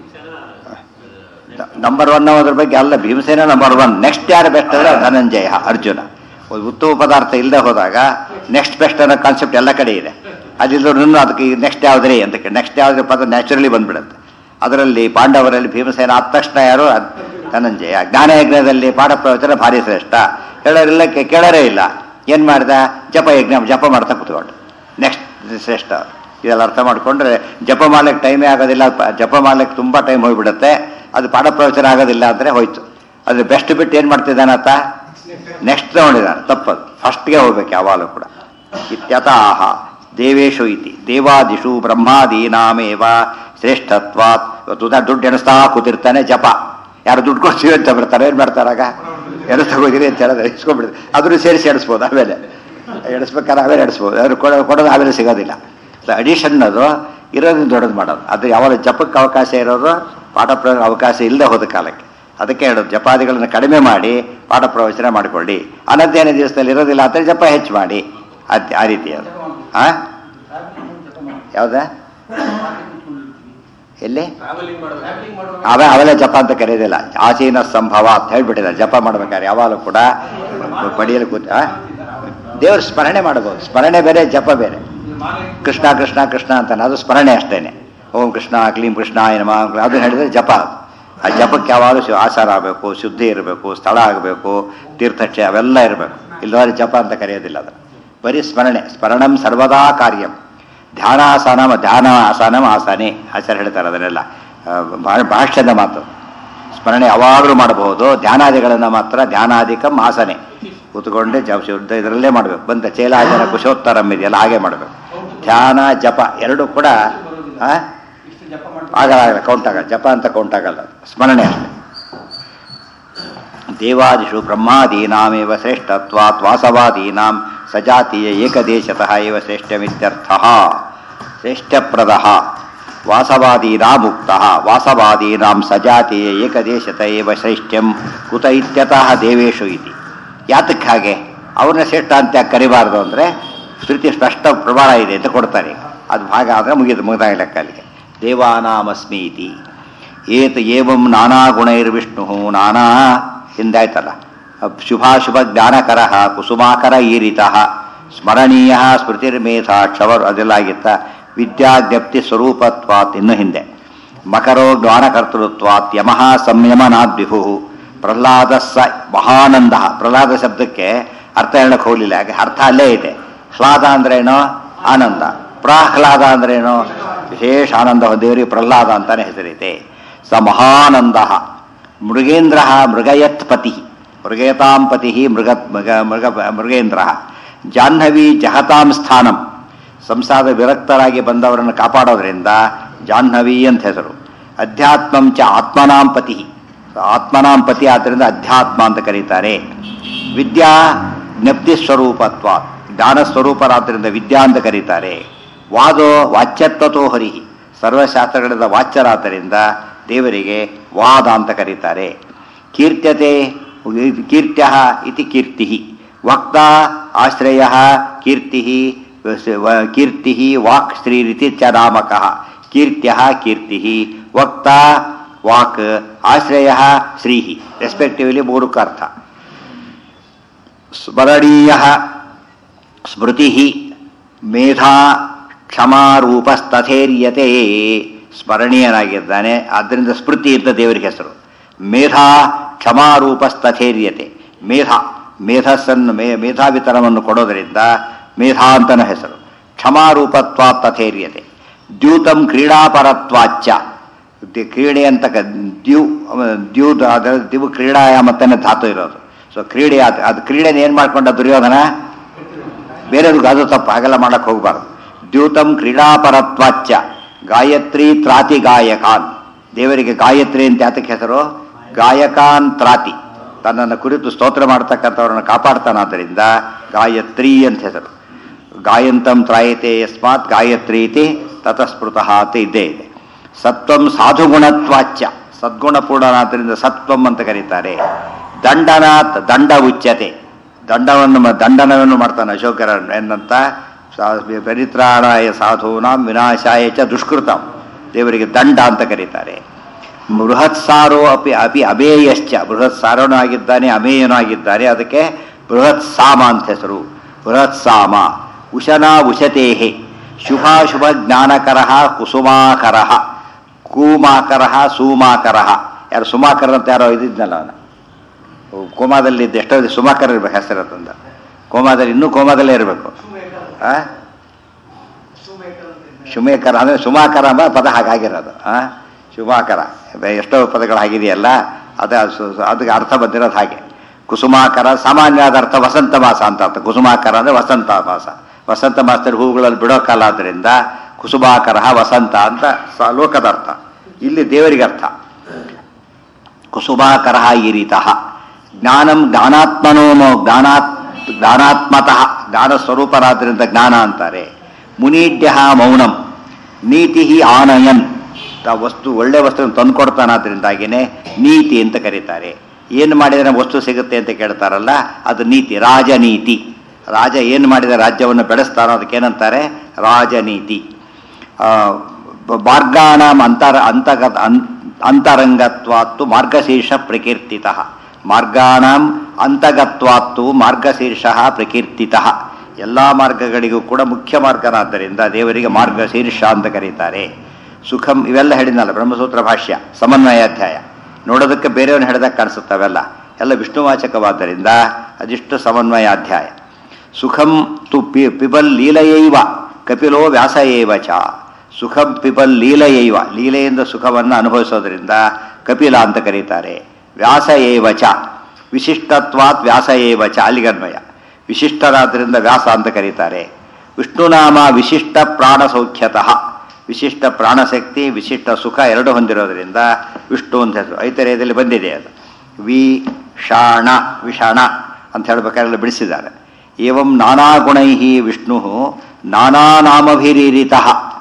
[SPEAKER 1] ನಂಬರ್ ಒನ್ ಅನ್ನೋದ್ರ ಬಗ್ಗೆ ಅಲ್ಲ ಭೀಮಸೇನ ನಂಬರ್ ಒನ್ ನೆಕ್ಸ್ಟ್ ಯಾರು ಬೆಸ್ಟ್ ಅಂದ್ರೆ ಧನಂಜಯ ಅರ್ಜುನ ಒಂದು ಉತ್ತಮ ಪದಾರ್ಥ ಇಲ್ಲದೆ ಹೋದಾಗ ನೆಕ್ಸ್ಟ್ ಬೆಸ್ಟ್ ಅನ್ನೋ ಕಾನ್ಸೆಪ್ಟ್ ಎಲ್ಲ ಕಡೆ ಇದೆ ಅದಿಲ್ಲದ್ರೂ ಅದಕ್ಕೆ ನೆಕ್ಸ್ಟ್ ಯಾವುದ್ರಿ ಅಂತ ನೆಕ್ಸ್ಟ್ ಯಾವುದ್ರ ಪದ ನ್ಯಾಚುರಲಿ ಬಂದ್ಬಿಡುತ್ತೆ ಅದರಲ್ಲಿ ಪಾಂಡವರಲ್ಲಿ ಭೀಮಸೇನ ಆದ ತಕ್ಷಣ ಯಾರು ಅದ್- ಧನಂಜಯ ಜ್ಞಾನಯಜ್ಞದಲ್ಲಿ ಪಾಠ ಪ್ರವಚನ ಭಾರಿ ಶ್ರೇಷ್ಠ ಹೇಳೋರಿಲ್ಲ ಕೇ- ಕೇಳೋರೇ ಇಲ್ಲ ಏನು ಮಾಡ್ದ ಜಪ ಯಜ್ಞ ಜಪ ಮಾಡ್ತಾ ಕೂತ್ಕೊಂಡು ನೆಕ್ಸ್ಟ್ ಶ್ರೇಷ್ಠ ಇದೆಲ್ಲ ಅರ್ಥ ಮಾಡ್ಕೊಂಡ್ರೆ ಜಪ ಮಾಡ್ಲಿಕ್ಕೆ ಟೈಮೇ ಆಗೋದಿಲ್ಲ ಪ- ಜಪ ಮಾಡ್ಲಿಕ್ಕೆ ತುಂಬ ಟೈಮ್ ಹೋಗ್ಬಿಡುತ್ತೆ ಅದು ಪಾಠ ಪ್ರವಚನ ಆಗೋದಿಲ್ಲ ಅಂದರೆ ಹೋಯ್ತು ಅದು ಬೆಸ್ಟ್ ಬಿಟ್ಟು ಏನು ಮಾಡ್ತಿದ್ದಾನತ್ತ ನೆಕ್ಸ್ಟ್ ತಗೊಂಡಿದ್ದಾನೆ ತಪ್ಪದು ಫಸ್ಟ್ಗೆ ಹೋಗ್ಬೇಕು ಯಾವಾಗಲೂ ಕೂಡ ಇತ್ಯತಃ ದೇವೇಶು ಇತಿ ದೇವಾದಿಷು ಬ್ರಹ್ಮಾದೀನಾಮೇವ ಶ್ರೇಷ್ಠತ್ವಾತ್ ಇವತ್ತು ಉದಾ ದುಡ್ಡು ಎಣಿಸ್ತಾ ಕೂತಿರ್ತಾನೆ ಜಪ ಯಾರು ದುಡ್ಡು ಕೊಡ್ತೀವಿ ಅಂತ ಬರ್ತಾರೆ ಏನು ಮಾಡ್ತಾರಾಗ ಎಣಿಸ್ತಾ ಹೋಗಿರಿ ಅಂತ ಹೇಳಿದ್ರೆ ಇಸ್ಕೊಂಡ್ಬಿಡ್ತಾರೆ ಅದನ್ನು ಸೇರಿಸಿ ಎಣಿಸ್ಬೋದು ಆಮೇಲೆ ಎಣಿಸ್ಬೇಕಾದ್ರೆ ಆಮೇಲೆ ಎಣಿಸ್ಬೋದು ಅವ್ರು ಕೊಡೋ ಕೊಡೋದು ಆಮೇಲೆ ಸಿಗೋದಿಲ್ಲ ಅಡಿಷನ್ ಅದು ಇರೋದನ್ನ ದೊಡ್ಡದು ಮಾಡೋದು ಅದು ಯಾವಾಗ ಜಪಕ್ಕೆ ಅವಕಾಶ ಇರೋದು ಪಾಠ ಪ್ರಯೋಗ ಅವಕಾಶ ಇಲ್ಲದೆ ಹೋದ ಕಾಲಕ್ಕೆ ಅದಕ್ಕೆ ಹೇಳೋದು ಜಪಾದಿಗಳನ್ನು ಕಡಿಮೆ ಮಾಡಿ ಪಾಠ ಪ್ರವಚನ ಮಾಡಿಕೊಳ್ಳಿ ಅನಧ್ಯಯನ ದಿವಸದಲ್ಲಿ ಇರೋದಿಲ್ಲ ಅಂತ ಜಪ ಹೆಚ್ಚು ಮಾಡಿ ಅದ್ ಆ ರೀತಿ ಅದು ಆ ಯಾವುದಾ ಎಲ್ಲಿ ಅವೇ ಅವೆಲ್ಲ ಜಪ ಅಂತ ಕರೆಯೋದಿಲ್ಲ ಆಸೀನ ಸಂಭವ ಅಂತ ಹೇಳ್ಬಿಟ್ಟಿದ್ದಾರೆ ಜಪ ಮಾಡ್ಬೇಕಾದ್ರೆ ಯಾವಾಗಲೂ ಕೂಡ ಬಡಿಯಲ್ಲಿ ಕೂತ ಆ? ದೇವ್ರ ಸ್ಮರಣೆ ಮಾಡಬಹುದು ಸ್ಮರಣೆ ಬೇರೆ ಜಪ ಬೇರೆ ಕೃಷ್ಣ ಕೃಷ್ಣ ಕೃಷ್ಣ ಅಂತಾನೆ ಅದು ಸ್ಮರಣೆ ಅಷ್ಟೇನೆ ಓಂ ಕೃಷ್ಣ ಕ್ಲೀಂ ಕೃಷ್ಣ ಏನಮ ಅದನ್ನ ಹೇಳಿದ್ರೆ ಜಪ ಅದು. ಆ ಜಪಕ್ಕೆ ಯಾವಾಗಲೂ ಶು- ಆಚಾರ ಆಗಬೇಕು ಶುದ್ಧಿ ಇರಬೇಕು ಸ್ಥಳ ಆಗಬೇಕು ತೀರ್ಥಕ್ಷೆ ಅವೆಲ್ಲ ಇರಬೇಕು ಇಲ್ಲದ್ರೆ ಜಪ ಅಂತ ಕರೆಯೋದಿಲ್ಲ ಅದು ಬರೀ ಸ್ಮರಣೆ ಸ್ಮರಣಂ ಸರ್ವದಾ ಕಾರ್ಯಂ ಧ್ಯಾನಾಸನ ಧ್ಯಾನ ಆಸನಂ ಆಸನೆ ಆಚಾರ್ಯ ಹೇಳ್ತಾರೆ ಅದನ್ನೆಲ್ಲ ಆ, ಭಾ- ಭಾಷ್ಯದ ಮಾತು ಸ್ಮರಣೆ ಯಾವಾಗಲೂ ಮಾಡಬಹುದು ಧ್ಯಾನಾದಿಗಳನ್ನು ಮಾತ್ರ ಧ್ಯಾನಾದಿಕಂ ಆಸನೆ ಕೂತ್ಕೊಂಡೆ ಜಪ ಶುದ್ಧ ಇದರಲ್ಲೇ ಮಾಡಬೇಕು ಬಂದ ಚೇಲಾಜನ ಕುಶೋತ್ತರಂ ಇದೆಯಲ್ಲ ಹಾಗೆ ಮಾಡಬೇಕು ಧ್ಯಾನ ಜಪ ಎರಡು ಕೂಡ ಆ? ಆಗಲ್ಲ ಆಗಲ್ಲ ಕೌಂಟ್ ಆಗಲ್ಲ ಜಪ ಅಂತ ಕೌಂಟ್ ಆಗಲ್ಲ ಸ್ಮರಣೆ ಅಷ್ಟೇ ದೇವಾದಿಷು ಬ್ರಹ್ಮಾದೀನಾಮೇವ ಶ್ರೇಷ್ಠತ್ವಾತ್ ವಾಸವಾದೀನಾಂ ಸಜಾತೀಯ ಏಕದೇಶತಃ ಇವ ಶ್ರೇಷ್ಠಮಿತ್ಯರ್ಥಃ ಶ್ರೇಷ್ಠಪ್ರದಃ ವಾಸವಾದೀನಾಮುಕ್ತಃ ವಾಸವಾದೀನಾಂ ಸಜಾತೀಯ ಏಕದೇಶತ ಇವ ಶ್ರೇಷ್ಠ್ಯಂ ಕುತ ಇತ್ಯತಃ ದೇವೇಶು ಇತಿ ಯಾತಕ್ಕೆ ಹಾಗೆ ಅವ್ರನ್ನ ಶ್ರೇಷ್ಠ ಅಂತ ಯಾಕೆ ಕರಿಬಾರ್ದು ಅಂದರೆ ಶ್ರುತಿ ಸ್ಪಷ್ಟ ಪ್ರಮಾಣ ಇದೆ ಅಂತ ಕೊಡ್ತಾರೆ ಅದು ಭಾಗ ಆದರೆ ಮುಗಿದು ಮುಗಿದಾಗ ಲೆಕ್ಕ ಅಲ್ಲಿಗೆ ದೇವಾನಾಮಸ್ಮಿ ಇತಿ ಏತ ಏವಂ ನಾನಾ ಗುಣೈರ್ವಿಷ್ಣು ನಾನಾ ಹಿಂದಾಯ್ತಲ್ಲ ಶುಭಾಶುಭ ಜ್ಞಾನಕರ ಕುಸುಮಾಕರ ಈರಿತ ಸ್ಮರಣೀಯ ಸ್ಮೃತಿರ್ಮೇಧ ಕ್ಷವರ್ ಅದೆಲ್ಲ ಆಗಿತ್ತ ವಿದ್ಯಾಜ್ಞಪ್ತಿ ಸ್ವರೂಪತ್ವಾತ್ ಇನ್ನು ಹಿಂದೆ ಮಕರೋ ಜ್ಞಾನಕರ್ತೃತ್ವಾತ್ ಯಮಃ ಸಂಯಮನಾದ್ವಿಭು ಪ್ರಹ್ಲಾದ ಸ ಮಹಾನಂದ ಪ್ರಹ್ಲಾದ ಶಬ್ದಕ್ಕೆ ಅರ್ಥ ಹೇಳಕ್ ಹೋಗಲಿಲ್ಲ ಯಾಕೆ ಅರ್ಥ ಅಲ್ಲೇ ಇದೆ ಹ್ಲಾದ ಅಂದ್ರೇನು ಆನಂದ ಪ್ರಹ್ಲಾದ ಅಂದ್ರೇನು ವಿಶೇಷ ಆನಂದ ದೇವರಿಗೆ ಪ್ರಹ್ಲಾದ ಅಂತಾನೆ ಹೆಸರಿದೆ ಸ ಮಹಾನಂದ ಮೃಗೇಂದ್ರ ಮೃಗಯತ್ ಪತಿ ಮೃಗಯತಾಂ ಪತಿ ಮೃಗ ಮೃಗ ಮೃಗ ಮೃಗೇಂದ್ರ ಜಾಹ್ನವಿ ಜಹತಾಂ ಸ್ಥಾನಂ ಸಂಸಾರ ವಿರಕ್ತರಾಗಿ ಬಂದವರನ್ನು ಕಾಪಾಡೋದ್ರಿಂದ ಜಾಹ್ನವಿ ಅಂತ ಹೆಸರು ಅಧ್ಯಾತ್ಮಂ ಚ ಆತ್ಮನಾಂ ಪತಿ ಆತ್ಮನಾಂ ಪತಿ ಆದ್ದರಿಂದ ಅಧ್ಯಾತ್ಮ ಅಂತ ಕರೀತಾರೆ ವಿದ್ಯಾ ಜ್ಞಪ್ತಿ ಸ್ವರೂಪತ್ವ ಜ್ಞಾನ ಸ್ವರೂಪರಾದ್ದರಿಂದ ವಿದ್ಯಾ ಅಂತ ಕರೀತಾರೆ ವಾದೋ ವಾಚ್ಯತ್ವತೋ ಹರಿಹಿ ಸರ್ವಶಾಸ್ತ್ರಗಳಿಂದ ವಾಚ್ಯರಾದ್ದರಿಂದ ದೇವರಿಗೆ ವಾದ ಅಂತ ಕರೀತಾರೆ ಕೀರ್ತ್ಯತೆ ಕೀರ್ತ್ಯ ಇತಿ ಕೀರ್ತಿ ವಕ್ತ ಆಶ್ರಯ ಕೀರ್ತಿ ಕೀರ್ತಿ ವಾಕ್ ಸ್ತ್ರೀರಿತಿ ಚ ನಾಮಕ ಕೀರ್ತ್ಯ ಕೀರ್ತಿ ವಕ್ತ ವಾಕ್ ಆಶ್ರಯ ಶ್ರೀ ರೆಸ್ಪೆಕ್ಟಿವ್ಲಿ ಮೂರಕ್ಕೆ ಅರ್ಥ ಸ್ಮರಣೀಯ ಸ್ಮೃತಿ ಮೇಧಾ ಕ್ಷಮಾರೂಪಸ್ತಥೇರ್ಯತೆ ಸ್ಮರಣೀಯನಾಗಿದ್ದಾನೆ ಆದ್ದರಿಂದ ಸ್ಮೃತಿ ಅಂತ ದೇವರಿಗೆ ಹೆಸರು ಮೇಧಾ ಕ್ಷಮಾರೂಪಸ್ತಥೇರ್ಯತೆ ಮೇಧಾ ಮೇಧಸ್ಸನ್ನು ಮೇ ಮೇಧಾವಿತನವನ್ನು ಕೊಡೋದರಿಂದ ಮೇಧಾ ಅಂತನ ಹೆಸರು ಕ್ಷಮಾರೂಪತ್ವ ತಥೇರ್ಯತೆ ದ್ಯೂತಂ ಕ್ರೀಡಾಪರತ್ವಾಚ್ಚ ದಿ- ಕ್ರೀಡೆ ಅಂತ ಕ- ದ್ಯೂ ದ್ಯೂ ಅದರ ದಿವು ಕ್ರೀಡಾಯಾಮತ್ತನೇ ಧಾತು ಇರೋದು ಸೊ ಕ್ರೀಡೆ ಅದು ಅದು ಕ್ರೀಡೆನ ಏನು ಮಾಡ್ಕೊಂಡ ದುರ್ಯೋಧನ ಬೇರೆಯವ್ರಿಗೆ ಅದು ತಪ್ಪು ಹಾಗೆಲ್ಲ ಮಾಡಕ್ಕೆ ಹೋಗಬಾರ್ದು ದ್ಯೂತಂ ಕ್ರೀಡಾಪರತ್ವಾಚ್ಚ ಗಾಯತ್ರಿ ತ್ರಾತಿ ಗಾಯಕಾನ್ ದೇವರಿಗೆ ಗಾಯತ್ರಿ ಅಂತ ಯಾತಕ್ಕೆ ಹೆಸರು ಗಾಯಕಾನ್ ತ್ರಾತಿ ತನ್ನನ್ನು ಕುರಿತು ಸ್ತೋತ್ರ ಮಾಡ್ತಕ್ಕಂಥವ್ರನ್ನ ಕಾಪಾಡ್ತಾನಾದ್ದರಿಂದ ಗಾಯತ್ರಿ ಅಂತ ಹೆಸರು ಗಾಯಂತಂ ತ್ರಾಯತೆ ಯಸ್ಮಾತ್ ಗಾಯತ್ರಿ ಇತಿ ತತಸ್ಮೃತಃ ಅಂತ ಇದ್ದೇ ಇದೆ ಸತ್ವಂ ಸಾಧುಗುಣತ್ವಾಚ್ಯ ಸದ್ಗುಣಪೂರ್ಣನಾದ್ದರಿಂದ ಸತ್ವಂ ಅಂತ ಕರೀತಾರೆ ದಂಡನಾಥ್ ದಂಡ ಉಚ್ಯತೆ ದಂಡವನ್ನು ಮ- ದಂಡನವನ್ನು ಮಾಡ್ತಾನೆ ಅಶೋಕರ ಏನಂತ ಸಾ- ಪರಿತ್ರಾಣಾಯ ಸಾಧೂನಾಂ ವಿನಾಶಾಯ ಚ ದುಷ್ಕೃತಂ ದೇವರಿಗೆ ದಂಡ ಅಂತ ಕರೀತಾರೆ ಬೃಹತ್ ಸಾರೋ ಅಪಿ ಅಪಿ ಅಮೇಯಶ್ಚ ಬೃಹತ್ ಸಾರನೂ ಆಗಿದ್ದಾನೆ ಅಮೇಯನೂ ಆಗಿದ್ದಾನೆ ಅದಕ್ಕೆ ಬೃಹತ್ ಸಾಮ ಅಂತ ಹೆಸರು ಬೃಹತ್ ಸಾಮ ಉಶನಾ ಉಶತೇಹೆ ಶುಭಾಶುಭ ಜ್ಞಾನಕರ ಕುಸುಮಾಕರ ಕೂಮಾಕರ ಸೂಮಾಕರ ಯಾರು ಸುಮಾಕರ ಅಂತ ಯಾರೋ ಇದ್ದಿದ್ನಲ್ಲ ಅವನು ಕೋಮಾದಲ್ಲಿ ಇದ್ದ ಎಷ್ಟೋ ಸುಮಾಕರ ಇರ್ಬೇಕು ಹೆಸರತ್ತಂದ ಕೋಮಾದಲ್ಲಿ ಇನ್ನೂ ಕೋಮಾದಲ್ಲೇ ಇರಬೇಕು ಆ ಶುಮೇಕರ ಅಂದರೆ ಸುಮಾಕರ ಎಂಬ ಪದ ಹಾಗಾಗಿರೋದು ಆ ಶುಮಾಕರ ಬೆ- ಎಷ್ಟೋ ಪದಗಳು ಆಗಿದೆಯಲ್ಲ ಅದು ಸು- ಸು- ಅದಕ್ಕೆ ಅರ್ಥ ಬಂದಿರೋದು ಹಾಗೆ ಕುಸುಮಾಕರ ಸಾಮಾನ್ಯವಾದ ಅರ್ಥ ವಸಂತ ಮಾಸ ಅಂತ ಅರ್ಥ ಕುಸುಮಾಕರ ಅಂದರೆ ವಸಂತ ಮಾಸ ವಸಂತ ಮಾಸದಲ್ಲಿ ಹೂವುಗಳಲ್ಲಿ ಬಿಡೋ ಕಾಲ ಆದ್ದರಿಂದ ಕುಸುಮಾಕರ ವಸಂತ ಅಂತ ಸ- ಲೋಕದ ಅರ್ಥ ಇಲ್ಲಿ ದೇವರಿಗೆ ಅರ್ಥ ಕುಸುಮಾಕರ ಈರಿತಃ ಜ್ಞಾನಂ ಜ್ಞಾನಾತ್ಮನೋ ಜ್ಞಾನಾತ್ ಜ್ಞಾನಾತ್ಮತಃ ಜ್ಞಾನ ಸ್ವರೂಪರಾದ್ರಿಂದ ಜ್ಞಾನ ಅಂತಾರೆ ಮುನೀಢ್ಯ ಮೌನಂ ನೀತಿ ಆನಯನ್ ಆ ವಸ್ತು ಒಳ್ಳೆ ವಸ್ತುವನ್ನು ತಂದು ಕೊಡ್ತಾನಾದ್ರಿಂದಾಗಿನೇ ನೀತಿ ಅಂತ ಕರೀತಾರೆ ಏನು ಮಾಡಿದರೆ ವಸ್ತು ಸಿಗುತ್ತೆ ಅಂತ ಕೇಳ್ತಾರಲ್ಲ ಅದು ನೀತಿ ರಾಜನೀತಿ ರಾಜ ಏನು ಮಾಡಿದ ರಾಜ್ಯವನ್ನು ಬೆಳೆಸ್ತಾರೋ ಅದಕ್ಕೇನಂತಾರೆ ರಾಜನೀತಿ ಆ, ಬ- ಮಾರ್ಗಾಣಾಂ ಅಂತರ ಅಂತಗತ ಅನ್- ಅಂತರಂಗತ್ವಾತ್ತು ಮಾರ್ಗಶೀರ್ಷ ಪ್ರಕೀರ್ತಿತ ಮಾರ್ಗಾಣಾಂ ಅಂತಗತ್ವಾತ್ತು ಮಾರ್ಗಶೀರ್ಷ ಪ್ರಕೀರ್ತಿತ ಎಲ್ಲ ಮಾರ್ಗಗಳಿಗೂ ಕೂಡ ಮುಖ್ಯ ಮಾರ್ಗನಾದ್ದರಿಂದ ದೇವರಿಗೆ ಮಾರ್ಗಶೀರ್ಷ ಅಂತ ಕರೀತಾರೆ ಸುಖಂ ಇವೆಲ್ಲ ಹೇಳಿದ್ನಲ್ಲ ಬ್ರಹ್ಮಸೂತ್ರ ಭಾಷ್ಯ ಸಮನ್ವಯಾಧ್ಯಾಯ ನೋಡೋದಕ್ಕೆ ಬೇರೆಯವನ್ನ ಹೇಳಿದಾಗ ಕಾಣಿಸುತ್ತೆ ಅವೆಲ್ಲ ಎಲ್ಲ ವಿಷ್ಣುವಾಚಕವಾದ್ದರಿಂದ ಅದಿಷ್ಟು ಸಮನ್ವಯಾಧ್ಯಾಯ ಸುಖಂ ತು ಪಿ ಪಿಬಲ್ ಲೀಲೆಯೈವ ಕಪಿಲೋ ವ್ಯಾಸ ಏವ ಚ ಸುಖಂ ಪಿಬಲ್ ಲೀಲೆಯೈವ ಲೀಲೆಯಿಂದ ಸುಖವನ್ನು ಅನುಭವಿಸೋದ್ರಿಂದ ಕಪಿಲ ಅಂತ ಕರೀತಾರೆ ವ್ಯಾಸ ಏವ ಚ ವಿಶಿಷ್ಟತ್ವಾತ್ ವ್ಯಾಸ ಏವ ಚ ಅಲ್ಲಿಗನ್ವಯ ವಿಶಿಷ್ಟರಾದ್ರಿಂದ ವ್ಯಾಸ ಅಂತ ಕರೀತಾರೆ ವಿಷ್ಣುನಾಮ ವಿಶಿಷ್ಟ ಪ್ರಾಣ ಸೌಖ್ಯತಃ ವಿಶಿಷ್ಟ ಪ್ರಾಣಶಕ್ತಿ ವಿಶಿಷ್ಟ ಸುಖ ಎರಡು ಹೊಂದಿರೋದ್ರಿಂದ ವಿಷ್ಣು ಅಂತ ಹೆಸರು ಐತರೇಯದಲ್ಲಿ ಬಂದಿದೆ ಅದು ವಿ ಶಾಣ ವಿಷಾಣ ಅಂತ ಹೇಳ್ಬೇಕಾದ್ರೆ ಬಿಡಿಸಿದ್ದಾರೆ ಏವಂ ನಾನಾ ಗುಣೈ ವಿಷ್ಣು ನಾನಾ ನಾಮಭಿರೀರಿತ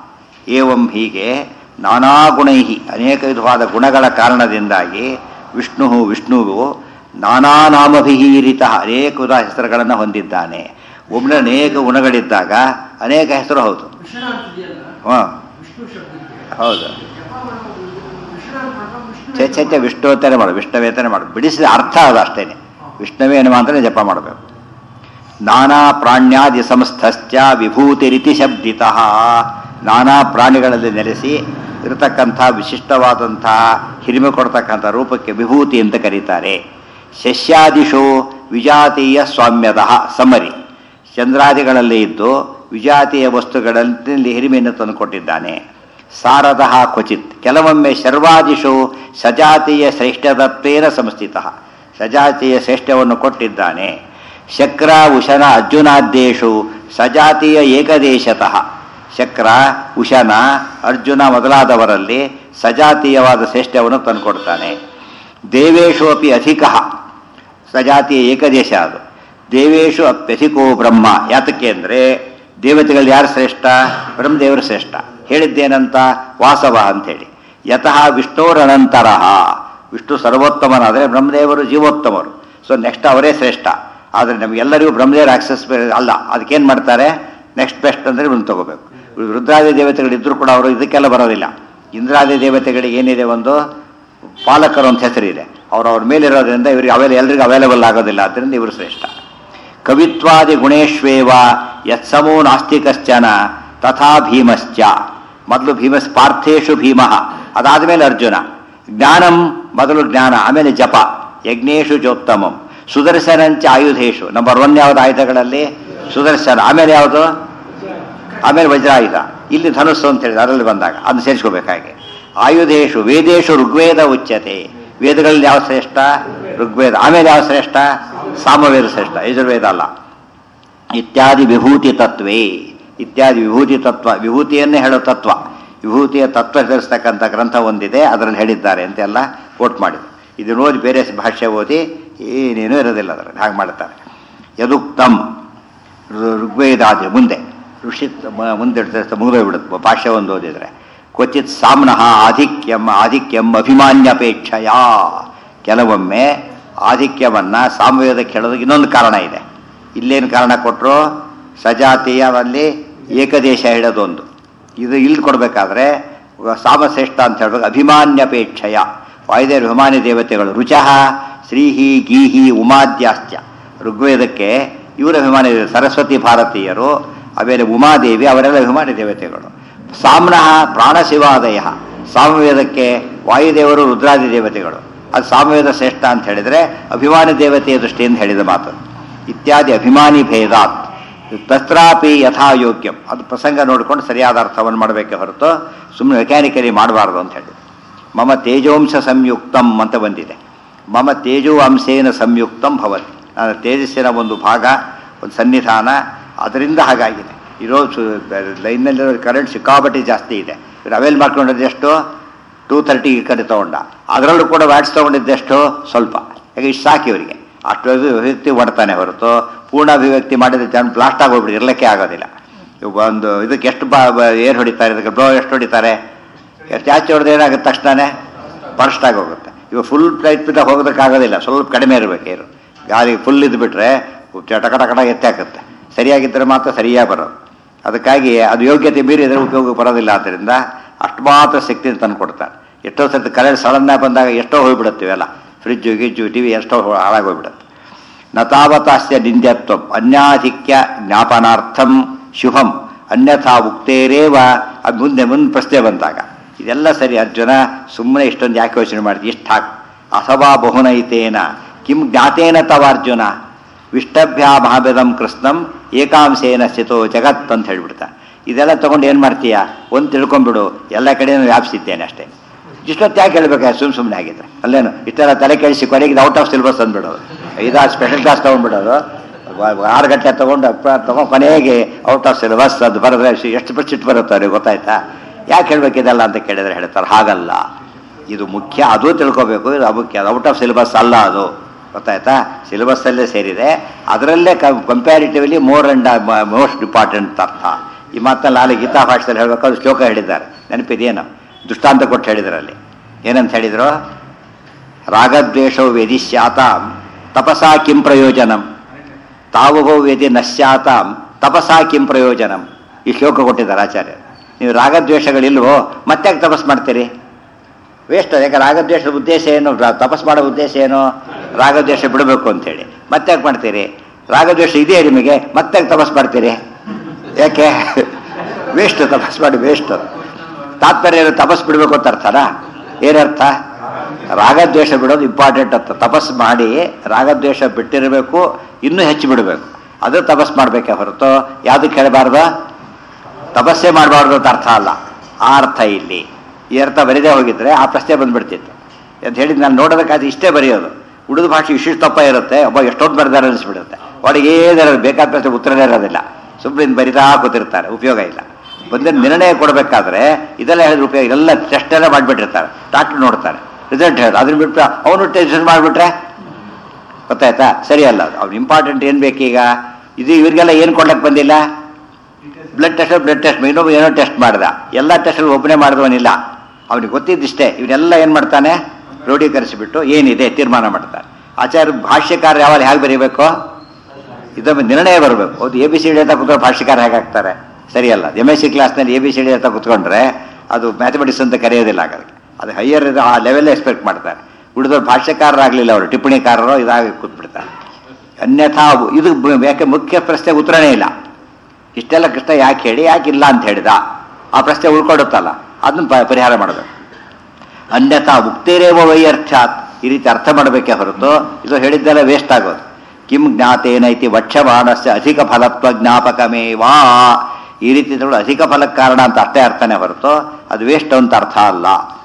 [SPEAKER 1] ಏವಂ ಹೀಗೆ ನಾನಾ ಗುಣೈ ಅನೇಕ ವಿಧವಾದ ಗುಣಗಳ ಕಾರಣದಿಂದಾಗಿ ವಿಷ್ಣು ವಿಷ್ಣುವು ನಾನಾ ನಾಮಭಿಹೀರಿತ ಅನೇಕ ವಿಧ ಹೆಸರುಗಳನ್ನು ಹೊಂದಿದ್ದಾನೆ ಒಮ್ಮೆ ಅನೇಕ ಗುಣಗಳಿದ್ದಾಗ ಅನೇಕ ಹೆಸರು ಹೌದು
[SPEAKER 2] ವಿಶ್ವನಾಥ್ ಇದೆಯಲ್ಲ
[SPEAKER 1] ಹಾಂ
[SPEAKER 2] ವಿಷ್ಣು ಶಬ್ದಕ್ಕೆ
[SPEAKER 1] ಹೌದು
[SPEAKER 2] ಜಪ ಮಾಡೋದು ವಿಶ್ವನಾಥ್ ಮಾಡ್ಕೊಂಡು ವಿಷ್ಣು
[SPEAKER 1] ಚೆ ಚೆ ಚೆ ವಿಷ್ಣು ಅಂತಾನೆ ಮಾಡು ವಿಷ್ಣುವೇತನೆ ಮಾಡು ಬಿಡಿಸಿದ ಅರ್ಥ ಅದು ಅಷ್ಟೇನೆ ವಿಷ್ಣುವೇನು ಮಾತ್ರ ಜಪ ಮಾಡಬೇಕು ನಾನಾ ಪ್ರಾಣ್ಯಾದಿ ಸಂಸ್ಥಶ್ಚ ವಿಭೂತಿ ರೀತಿ ಶಬ್ದಿತ ನಾನಾ ಪ್ರಾಣಿಗಳಲ್ಲಿ ನೆಲೆಸಿ ಇರತಕ್ಕಂಥ ವಿಶಿಷ್ಟವಾದಂಥ ಹಿರಿಮೆ ಕೊಡ್ತಕ್ಕಂಥ ರೂಪಕ್ಕೆ ವಿಭೂತಿ ಅಂತ ಕರೀತಾರೆ ಶಸ್ಯಾದಿಶು ವಿಜಾತೀಯ ಸ್ವಾಮ್ಯತಃ ಸಮರಿ ಚಂದ್ರಾದಿಗಳಲ್ಲಿ ಇದ್ದು ವಿಜಾತೀಯ ವಸ್ತುಗಳಲ್ಲಿ ಹಿರಿಮೆಯನ್ನು ತಂದುಕೊಟ್ಟಿದ್ದಾನೆ ಸಾರದಃ ಕ್ವಚಿತ್ ಕೆಲವೊಮ್ಮೆ ಶರ್ವಾದಿಷು ಸಜಾತಿಯ ಶ್ರೇಷ್ಠದತ್ವೇನ ಸಂಸ್ಥಿತ ಸಜಾತಿಯ ಶ್ರೇಷ್ಠವನ್ನು ಕೊಟ್ಟಿದ್ದಾನೆ ಶಕ್ರ ಉಶನ ಅರ್ಜುನಾದ್ದೇಶು ಸಜಾತಿಯ ಏಕದೇಶತಃ ಶಕ್ರ ಉಶನ ಅರ್ಜುನ ಮೊದಲಾದವರಲ್ಲಿ ಸಜಾತೀಯವಾದ ಶ್ರೇಷ್ಠವನ್ನು ತಂದುಕೊಡ್ತಾನೆ ದೇವೇಶು ಅಪಿ ಅಧಿಕ ಸಜಾತಿಯ ಏಕದೇಶ ಅದು ದೇವೇಶು ಅಪ್ಯಧಿಕೋ ಬ್ರಹ್ಮ ಯಾತಕ್ಕೆ ಅಂದರೆ ದೇವತೆಗಳು ಯಾರು ಶ್ರೇಷ್ಠ ಬ್ರಹ್ಮದೇವರು ಶ್ರೇಷ್ಠ ಹೇಳಿದ್ದೇನಂತ ವಾಸವ ಅಂಥೇಳಿ ಯತಃ ವಿಷ್ಣುರನಂತರ ವಿಷ್ಣು ಸರ್ವೋತ್ತಮನಾದರೆ ಬ್ರಹ್ಮದೇವರು ಜೀವೋತ್ತಮರು ಸೊ ನೆಕ್ಸ್ಟ್ ಅವರೇ ಶ್ರೇಷ್ಠ ಆದರೆ ನಮಗೆಲ್ಲರಿಗೂ ಬ್ರಹ್ಮದೇವರು ಆಕ್ಸೆಸ್ ಅಲ್ಲ ಅದಕ್ಕೇನು ಮಾಡ್ತಾರೆ ನೆಕ್ಸ್ಟ್ ಬೆಸ್ಟ್ ಅಂದರೆ ಇವ್ರನ್ನ ತಗೋಬೇಕು ರುದ್ರಾದಿ ದೇವತೆಗಳಿದ್ದರೂ ಕೂಡ ಅವರು ಇದಕ್ಕೆಲ್ಲ ಬರೋದಿಲ್ಲ ಇಂದ್ರಾದಿ ದೇವತೆಗಳಿಗೆ ಏನಿದೆ ಒಂದು ಪಾಲಕರು ಅಂತ ಹೆಸರಿದೆ ಅವ್ರು ಅವ್ರ ಮೇಲಿರೋದ್ರಿಂದ ಇವರಿಗೆ ಅವೇಲೆ ಎಲ್ರಿಗೂ ಅವೈಲೇಬಲ್ ಆಗೋದಿಲ್ಲ ಆದ್ದರಿಂದ ಇವರು ಶ್ರೇಷ್ಠ ಕವಿತ್ವಾದಿ ಗುಣೇಶ್ವೇವ ಯತ್ಸಮೋ ನಾಸ್ತಿ ಕಶ್ಚನ ತಥಾ ಭೀಮಶ್ಚ ಮೊದಲು ಭೀಮಸ್ ಪಾರ್ಥೇಶು ಭೀಮ ಅದಾದಮೇಲೆ ಅರ್ಜುನ ಜ್ಞಾನಂ ಮೊದಲು ಜ್ಞಾನ ಆಮೇಲೆ ಜಪ ಯಜ್ಞೇಶು ಜೋತ್ತಮಂ ಸುದರ್ಶನಂಚ ಆಯುಧೇಶು ನಂಬರ್ ಒನ್ ಯಾವುದು ಆಯುಧಗಳಲ್ಲಿ ಸುದರ್ಶನ ಆಮೇಲೆ ಯಾವುದು ಆಮೇಲೆ ವಜ್ರಾಯುಧ ಇಲ್ಲಿ ಧನುಸ್ಸು ಅಂತ ಹೇಳಿದ ಅದರಲ್ಲಿ ಬಂದಾಗ ಅದನ್ನು ಸೇರಿಸ್ಕೋಬೇಕಾಗಿ ಆಯುಧೇಶು ವೇದೇಶು ಋಗ್ವೇದ ಉಚ್ಯತೆ ವೇದಗಳಲ್ಲಿ ಯಾವ ಶ್ರೇಷ್ಠ ಋಗ್ವೇದ ಆಮೇಲೆ ಯಾವ ಶ್ರೇಷ್ಠ ಸಾಮವೇದ ಶ್ರೇಷ್ಠ ಯಜುರ್ವೇದ ಅಲ್ಲ ಇತ್ಯಾದಿ ವಿಭೂತಿ ತತ್ವೇ ಇತ್ಯಾದಿ ವಿಭೂತಿ ತತ್ವ ವಿಭೂತಿಯನ್ನೇ ಹೇಳೋ ತತ್ವ ವಿಭೂತಿಯ ತತ್ವ ತಿಳಿಸ್ತಕ್ಕಂಥ ಗ್ರಂಥ ಒಂದಿದೆ ಅದರಲ್ಲಿ ಹೇಳಿದ್ದಾರೆ ಅಂತೆಲ್ಲ ಕೋಟ್ ಮಾಡಿದ್ರು ಇದನ್ನು ಓದಿ ಬೇರೆ ಭಾಷೆ ಓದಿ ಏನೇನೂ ಇರೋದಿಲ್ಲ ಅದರಲ್ಲಿ ಹಾಗೆ ಮಾಡ್ತಾರೆ ಯದುಕ್ತಂ ಋ- ಋಗ್ವೇದಾದಿ ಮುಂದೆ ಋಷಿ ಮ- ಮುಂದೆ ಮುಗಿದೋಗ್ಬಿಡುತ್ತೆ ಭಾಷೆ ಒಂದು ಓದಿದ್ರೆ ಕ್ವಚಿತ್ ಸಾಮ್ನಃ ಆಧಿಕ್ಯಂ ಆಧಿಕ್ಯಂ ಅಭಿಮಾನ್ಯಪೇಕ್ಷೆಯ ಕೆಲವೊಮ್ಮೆ ಆಧಿಕ್ಯವನ್ನ ಸಾಮವೇದಕ್ಕೆ ಹೇಳೋದಕ್ಕೆ ಇನ್ನೊಂದು ಕಾರಣ ಇದೆ ಇಲ್ಲೇನು ಕಾರಣ ಕೊಟ್ಟರು ಸಜಾತೀಯವಲ್ಲಿ ಏಕದೇಶ ಹೇಳೋದೊಂದು ಇದು ಇಲ್ಲಿ ಕೊಡಬೇಕಾದ್ರೆ ಸಾಮಶ್ರೇಷ್ಠ ಅಂತ ಹೇಳ್ಬೇಕು ಅಭಿಮಾನ್ಯಪೇಕ್ಷೆಯ ವಾಯುದೇವ ಅಭಿಮಾನಿ ದೇವತೆಗಳು ರುಚಃ ಶ್ರೀಹಿ ಗೀಹಿ ಉಮಾದ್ಯಾಸ್ತ್ಯ ಋಗ್ವೇದಕ್ಕೆ ಇವರ ಅಭಿಮಾನಿ ದೇವ- ಸರಸ್ವತಿ ಭಾರತೀಯರು ಆಮೇಲೆ ಉಮಾದೇವಿ ಅವರೆಲ್ಲ ಅಭಿಮಾನಿ ದೇವತೆಗಳು ಸಾಮ್ನಃ ಪ್ರಾಣಶಿವಾದಯ ಸಾಮವೇದಕ್ಕೆ ವಾಯುದೇವರು ರುದ್ರಾದಿ ದೇವತೆಗಳು ಅದು ಸಾಮವೇದ ಶ್ರೇಷ್ಠ ಅಂತ ಹೇಳಿದರೆ ಅಭಿಮಾನಿ ದೇವತೆಯ ದೃಷ್ಟಿಯಿಂದ ಹೇಳಿದ ಮಾತು ಇತ್ಯಾದಿ ಅಭಿಮಾನಿ ಭೇದಾತ್ ತತ್ರಾಪಿ ಯಥಾಯೋಗ್ಯಂ ಅದು ಪ್ರಸಂಗ ನೋಡಿಕೊಂಡು ಸರಿಯಾದ ಅರ್ಥವನ್ನು ಮಾಡಬೇಕೆ ಹೊರತು ಸುಮ್ಮನೆ ಮೆಕ್ಯಾನಿಕಲಿ ಮಾಡಬಾರ್ದು ಅಂತ ಹೇಳಿ ಮಮ ತೇಜೋಂಶ ಸಂಯುಕ್ತಂ ಅಂತ ಬಂದಿದೆ ಮಮ ತೇಜೋ ಅಂಶೇನ ಸಂಯುಕ್ತಂ ಭವತಿ ನನ್ನ ತೇಜಸ್ಸಿನ ಒಂದು ಭಾಗ ಒಂದು ಸನ್ನಿಧಾನ ಅದರಿಂದ ಹಾಗಾಗಿದೆ ಇರೋ ಲೈನ್ನಲ್ಲಿರೋ ಕರೆಂಟ್ ಸಿಕ್ಕಾಪಟ್ಟಿ ಜಾಸ್ತಿ ಇದೆ ಇವ್ರು ಅವೇಲ್ ಮಾಡ್ಕೊಂಡಿದ್ದು ಎಷ್ಟು ಟೂ ತರ್ಟಿ ಈ ಕಡೆ ತೊಗೊಂಡ ಅದರಲ್ಲೂ ಕೂಡ ವ್ಯಾಟ್ಸ್ ತೊಗೊಂಡಿದ್ದೆಷ್ಟು ಸ್ವಲ್ಪ ಈಗ ಇಷ್ಟು ಸಾಕು ಇವರಿಗೆ ಅಷ್ಟು ಅಭಿವ್ಯಕ್ತಿ ಮಾಡ್ತಾನೆ ಹೊರತು ಪೂರ್ಣ ಅಭಿವ್ಯಕ್ತಿ ಮಾಡಿದ್ರೆ ಜನ ಬ್ಲಾಸ್ಟ್ ಆಗೋಗ್ಬಿಡಿ ಇರಲಿಕ್ಕೆ ಆಗೋದಿಲ್ಲ ಇವ್ ಒಂದು ಇದಕ್ಕೆ ಎಷ್ಟು ಬಾ ಏರ್ ಹೊಡಿತಾರೆ ಇದಕ್ಕೆ ಬ್ಲೋ ಎಷ್ಟು ಹೊಡಿತಾರೆ ಜಾಸ್ತಿ ಹೊಡೆದ್ರೆ ಏನಾಗುತ್ತೆ ತಕ್ಷಣನೇ ಬರ್ಸ್ಟ್ ಆಗಿ ಹೋಗುತ್ತೆ ಇವಾಗ ಫುಲ್ ಫ್ಲೈಟ್ ಬಿಟ್ಟ ಹೋಗೋದಕ್ಕಾಗೋದಿಲ್ಲ ಸ್ವಲ್ಪ ಕಡಿಮೆ ಇರಬೇಕು ಏರು ಗಾಳಿ ಫುಲ್ ಇದ್ಬಿಟ್ರೆ ಟಕ ಟಕ ಟಕ ಎತ್ತೆ ಹಾಕುತ್ತೆ ಸರಿಯಾಗಿದ್ದರೆ ಮಾತ್ರ ಸರಿಯಾಗಿ ಬರೋದು ಅದಕ್ಕಾಗಿ ಅದು ಯೋಗ್ಯತೆ ಮೀರಿದರೆ ಉಪಯೋಗ ಬರೋದಿಲ್ಲ ಆದ್ದರಿಂದ ಅಷ್ಟು ಮಾತ್ರ ಶಕ್ತಿ ತಂದು ಕೊಡ್ತಾರೆ ಎಷ್ಟೋ ಸರ್ತಿ ಕರೆಂಟ್ ಸಡನ್ನಾಗಿ ಬಂದಾಗ ಎಷ್ಟೋ ಹೋಗ್ಬಿಡುತ್ತೀವಲ್ಲ ಫ್ರಿಜ್ಜು ಗಿಜ್ಜು ಟಿ ವಿ ಎಷ್ಟೋ ಹಾಳಾಗೋಗ್ಬಿಡುತ್ತೆ ನ ತಾವತಾಸ್ಯ ನಿಂದ್ಯತ್ವ ಅನ್ಯಾಧಿಕ್ಯ ಜ್ಞಾಪನಾರ್ಥಂ ಶುಭಂ ಅನ್ಯಥಾ ಉಕ್ತೇರೇವ ಅದು ಮುಂದೆ ಮುಂದೆ ಪ್ರಶ್ನೆ ಬಂದಾಗ ಇದೆಲ್ಲ ಸರಿ ಅರ್ಜುನ ಸುಮ್ಮನೆ ಇಷ್ಟೊಂದು ಯಾಕೆ ಯೋಚನೆ ಮಾಡ್ತೀವಿ ಇಷ್ಟು ಹಾಕು ಅಸವಾ ಬಹುನೈತೇನ ಕಿಂ ಜ್ಞಾತೇನ ತವ ಅರ್ಜುನ ವಿಷ್ಟಭ್ಯ ಮಹಾಭೇದಂ ಕೃಷ್ಣಂ ಏಕಾಂಶೇನ ಸ್ಥಿತೋ ಜಗತ್ ಅಂತ ಹೇಳ್ಬಿಡ್ತಾ ಇದೆಲ್ಲ ತಗೊಂಡು ಏನು ಮಾಡ್ತೀಯ ಒಂದು ತಿಳ್ಕೊಂಬಿಡು ಎಲ್ಲ ಕಡೆನೂ ವ್ಯಾಪಿಸಿದ್ದೇನೆ ಅಷ್ಟೇ ಇಷ್ಟೊತ್ತು ಯಾಕೆ ಹೇಳ್ಬೇಕಾ ಸುಮ್ ಸುಮ್ಮನೆ ಆಗಿದ್ರೆ ಅಲ್ಲೇನು ಇಷ್ಟೆಲ್ಲ ತಲೆ ಕೆಡಿಸಿ ಕೊನೆಗೆ ಔಟ್ ಆಫ್ ಸಿಲೆಬಸ್ ಅಂದ್ಬಿಡೋದು ಐದಾರು ಸ್ಪೆಷಲ್ ಕ್ಲಾಸ್ ತೊಗೊಂಡ್ಬಿಡೋದು ಆರು ಗಂಟೆ ತೊಗೊಂಡು ಅಪ್ಪ ತೊಗೊಂಡು ಕೊನೆಗೆ ಔಟ್ ಆಫ್ ಸಿಲೆಬಸ್ ಅದು ಬರೆದ್ರೆ ಎಷ್ಟು- ಎಷ್ಟು ಪರ್ಸೆಂಟ್ ಬರುತ್ತೆ ಅವ್ರಿಗೆ ಗೊತ್ತಾಯ್ತಾ ಯಾಕೆ ಹೇಳ್ಬೇಕಿದೆಲ್ಲ ಅಂತ ಕೇಳಿದ್ರೆ ಹೇಳ್ತಾರೆ ಹಾಗಲ್ಲ ಇದು ಮುಖ್ಯ ಅದು ತಿಳ್ಕೊಬೇಕು ಇದು ಮುಖ್ಯ ಔಟ್ ಆಫ್ ಸಿಲೆಬಸ್ ಅಲ್ಲ ಅದು ಗೊತ್ತಾಯ್ತಾ ಸಿಲೆಬಸ್ಸಲ್ಲೇ ಸೇರಿದೆ ಅದರಲ್ಲೇ comparatively more and most important ಅರ್ಥ ಈ ಮಾತನ್ನ ನಾಳೆ ಗೀತಾ ಭಾಷೆಯಲ್ಲಿ ಹೇಳ್ಬೇಕಾದ್ರೆ ಶ್ಲೋಕ ಹೇಳಿದ್ದಾರೆ ನೆನಪಿದೆಯೇನು ದೃಷ್ಟಾಂತ ಕೊಟ್ಟು ಹೇಳಿದ್ರಲ್ಲಿ ಏನಂತ ಹೇಳಿದ್ರು ರಾಗದ್ವೇಷವು ವ್ಯದಿಶ್ಯಾತಾಂ ತಪಸಾ ಕಿಂ ಪ್ರಯೋಜನಂ ತಾವುಭೋ ವ್ಯದಿ ನಶ್ಯಾತಾಂ ತಪಸಾ ಕಿಂ ಪ್ರಯೋಜನಂ ಈ ಶ್ಲೋಕ ಕೊಟ್ಟಿದ್ದಾರೆ ಆಚಾರ್ಯ ನೀವು ರಾಗದ್ವೇಷಗಳಿಲ್ವೋ ಮತ್ತೆ ಯಾಕೆ ತಪಸ್ ಮಾಡ್ತೀರಿ ವೇಸ್ಟ್ ಯಾಕೆ ರಾಗದ್ವೇಷದ ಉದ್ದೇಶ ಏನು ರಾ- ತಪಸ್ ಮಾಡೋ ಉದ್ದೇಶ ಏನು ರಾಗದ್ವೇಷ ಬಿಡಬೇಕು ಅಂತೇಳಿ ಮತ್ತೆ ಯಾಕೆ ಮಾಡ್ತೀರಿ ರಾಗದ್ವೇಷ ಇದೆಯಾ ನಿಮಗೆ ಮತ್ತೆ ಯಾಕೆ ತಪಸ್ ಮಾಡ್ತೀರಿ ಯಾಕೆ ವೇಸ್ಟ್ ತಪಸ್ ಮಾಡಿ ವೇಸ್ಟ್ ತಾತ್ಪರ್ಯ ಏನು ತಪಸ್ ಬಿಡಬೇಕು ಅಂತ ಅರ್ಥನಾ ಏನರ್ಥ ರಾಗದ್ವೇಷ ಬಿಡೋದು ಇಂಪಾರ್ಟೆಂಟ್ ಅಂತ ತಪಸ್ ಮಾಡಿ ರಾಗದ್ವೇಷ ಬಿಟ್ಟಿರಬೇಕು ಇನ್ನೂ ಹೆಚ್ಚು ಬಿಡಬೇಕು ಅದು ತಪಸ್ ಮಾಡಬೇಕೆ ಹೊರತು ಯಾವುದಕ್ಕೆ ಹೇಳಬಾರ್ದು ತಪಸ್ಸೆ ಮಾಡಬಾರ್ದು ಅಂತ ಅರ್ಥ ಅಲ್ಲ ಆ ಅರ್ಥ ಇಲ್ಲಿ ಈ ಅರ್ಥ ಬರೀದೇ ಹೋಗಿದ್ರೆ ಆ ಪ್ರಶ್ನೆ ಬಂದ್ಬಿಡ್ತಿತ್ತು ಅಂತ ಹೇಳಿದ್ ನಾನು ನೋಡೋದಕ್ಕಾದ್ರೆ ಇಷ್ಟೇ ಬರೆಯೋದು ಉಳಿದ ಭಾಷೆ ಇಷ್ಟಿಷ್ಟು ತಪ್ಪ ಇರುತ್ತೆ ಒಬ್ಬ ಎಷ್ಟೊಂದು ಬರೆದಾರೆ ಅನಿಸ್ಬಿಡುತ್ತೆ ಅವಳಿಗೆ ಏನಿರೋದು ಬೇಕಾದ ಪ್ರಶ್ನೆ ಉತ್ತರನೇ ಇರೋದಿಲ್ಲ ಸುಮ್ಮನೆ ಬರಿತಾ ಕೂತಿರ್ತಾರೆ ಉಪಯೋಗ ಇಲ್ಲ ಬಂದ ನಿರ್ಣಯ ಕೊಡಬೇಕಾದ್ರೆ ಇದೆಲ್ಲ ಹೇಳಿದ್ರೆ ಉಪಯೋಗ ಎಲ್ಲ ಟೆಸ್ಟ್ ಎಲ್ಲ ಮಾಡಿಬಿಟ್ಟಿರ್ತಾರೆ ಡಾಕ್ಟರ್ ನೋಡ್ತಾರೆ ರಿಸಲ್ಟ್ ಹೇಳಿ ಅದನ್ನ ಬಿಟ್ಟು ಅವನು ಟೆನ್ಷನ್ ಮಾಡಿಬಿಟ್ರೆ ಗೊತ್ತಾಯ್ತಾ ಸರಿ ಅಲ್ಲ ಅದು ಅವ್ನು ಇಂಪಾರ್ಟೆಂಟ್ ಏನು ಬೇಕೀಗ ಇದು ಇವ್ರಿಗೆಲ್ಲ ಏನು ಕೊಡ್ಲಕ್ಕೆ ಬಂದಿಲ್ಲ ಬ್ಲಡ್ ಟೆಸ್ಟ್ ಬ್ಲಡ್ ಟೆಸ್ಟ್ ಇನ್ನೊಬ್ಬ ಏನೋ ಟೆಸ್ಟ್ ಮಾಡ್ದ ಎಲ್ಲ ಟೆಸ್ಟ್ ಒಬ್ಬನೇ ಮಾಡಿದವನಿಲ್ಲ ಅವನಿಗೆ ಗೊತ್ತಿದ್ದಿಷ್ಟೇ ಇವನ್ನೆಲ್ಲ ಏನು ಮಾಡ್ತಾನೆ ಕ್ರೋಢೀಕರಿಸಿಬಿಟ್ಟು ಏನಿದೆ ತೀರ್ಮಾನ ಮಾಡ್ತಾನೆ ಆಚಾರ್ಯ ಭಾಷ್ಯಕಾರ ಯಾವಾಗ ಹೇಗೆ ಬರೀಬೇಕು ಇದೊಮ್ಮೆ ನಿರ್ಣಯ ಬರಬೇಕು ಹೌದು ಎ ಬಿ ಸಿ ಡಿ ಅಂತ ಕೂತ್ಕೊಂಡು ಭಾಷ್ಯಕಾರ ಹೇಗಾಗ್ತಾರೆ ಸರಿಯಲ್ಲ ಎಮ್ ಎಸ್ ಸಿ ಕ್ಲಾಸ್ನಲ್ಲಿ ಎ ಬಿ ಸಿ ಡಿ ಅಂತ ಕೂತ್ಕೊಂಡ್ರೆ ಅದು ಮ್ಯಾಥಮೆಟಿಕ್ಸ್ ಅಂತ ಕರೆಯೋದಿಲ್ಲ ಅದಕ್ಕೆ ಅದು ಹೈಯರ್ ಆ ಲೆವೆಲ್ ಎಕ್ಸ್ಪೆಕ್ಟ್ ಮಾಡ್ತಾರೆ ಉಳಿದವ್ರು ಭಾಷ್ಯಕಾರರಾಗಲಿಲ್ಲ ಅವರು ಟಿಪ್ಪಣಿಕಾರರು ಇದಾಗಿ ಕೂತ್ಬಿಡ್ತಾರೆ ಅನ್ಯಥಾ ಅವು- ಇದು ಬ- ಯಾಕೆ ಮುಖ್ಯ ಪ್ರಶ್ನೆಗೆ ಉತ್ತರನೇ ಇಲ್ಲ ಇಷ್ಟೆಲ್ಲ ಕೃಷ್ಣ ಯಾಕೆ ಹೇಳಿ ಯಾಕೆ ಇಲ್ಲ ಅಂತ ಹೇಳಿದ ಆ ಪ್ರಶ್ನೆ ಉಳ್ಕೊಡುತ್ತಲ್ಲ ಅದನ್ನ ಪ- ಪರಿಹಾರ ಮಾಡಬೇಕು ಅನ್ಯಥಾ ಮುಕ್ತಿರೇವ ವೈಯರ್ಥಾತ್ ಈ ರೀತಿ ಅರ್ಥ ಮಾಡಬೇಕೇ ಹೊರತು ಇದು ಹೇಳಿದ್ದೆಲ್ಲ ವೇಸ್ಟ್ ಆಗೋದು ಕಿಂ ಜ್ಞಾತೇನೈತಿ ವಕ್ಷಮಾಣಸ್ಯ ಅಧಿಕ ಫಲತ್ವ ಜ್ಞಾಪಕಮೇವಾ ಈ ರೀತಿ ತಿಳ್ಕೊಂಡು ಅಧಿಕ ಫಲಕ್ಕೆ ಕಾರಣ ಅಂತ ಅಷ್ಟೇ ಅರ್ಥನೇ ಹೊರತು ಅದು ವೇಸ್ಟ್ ಅಂತ ಅರ್ಥ ಅಲ್ಲ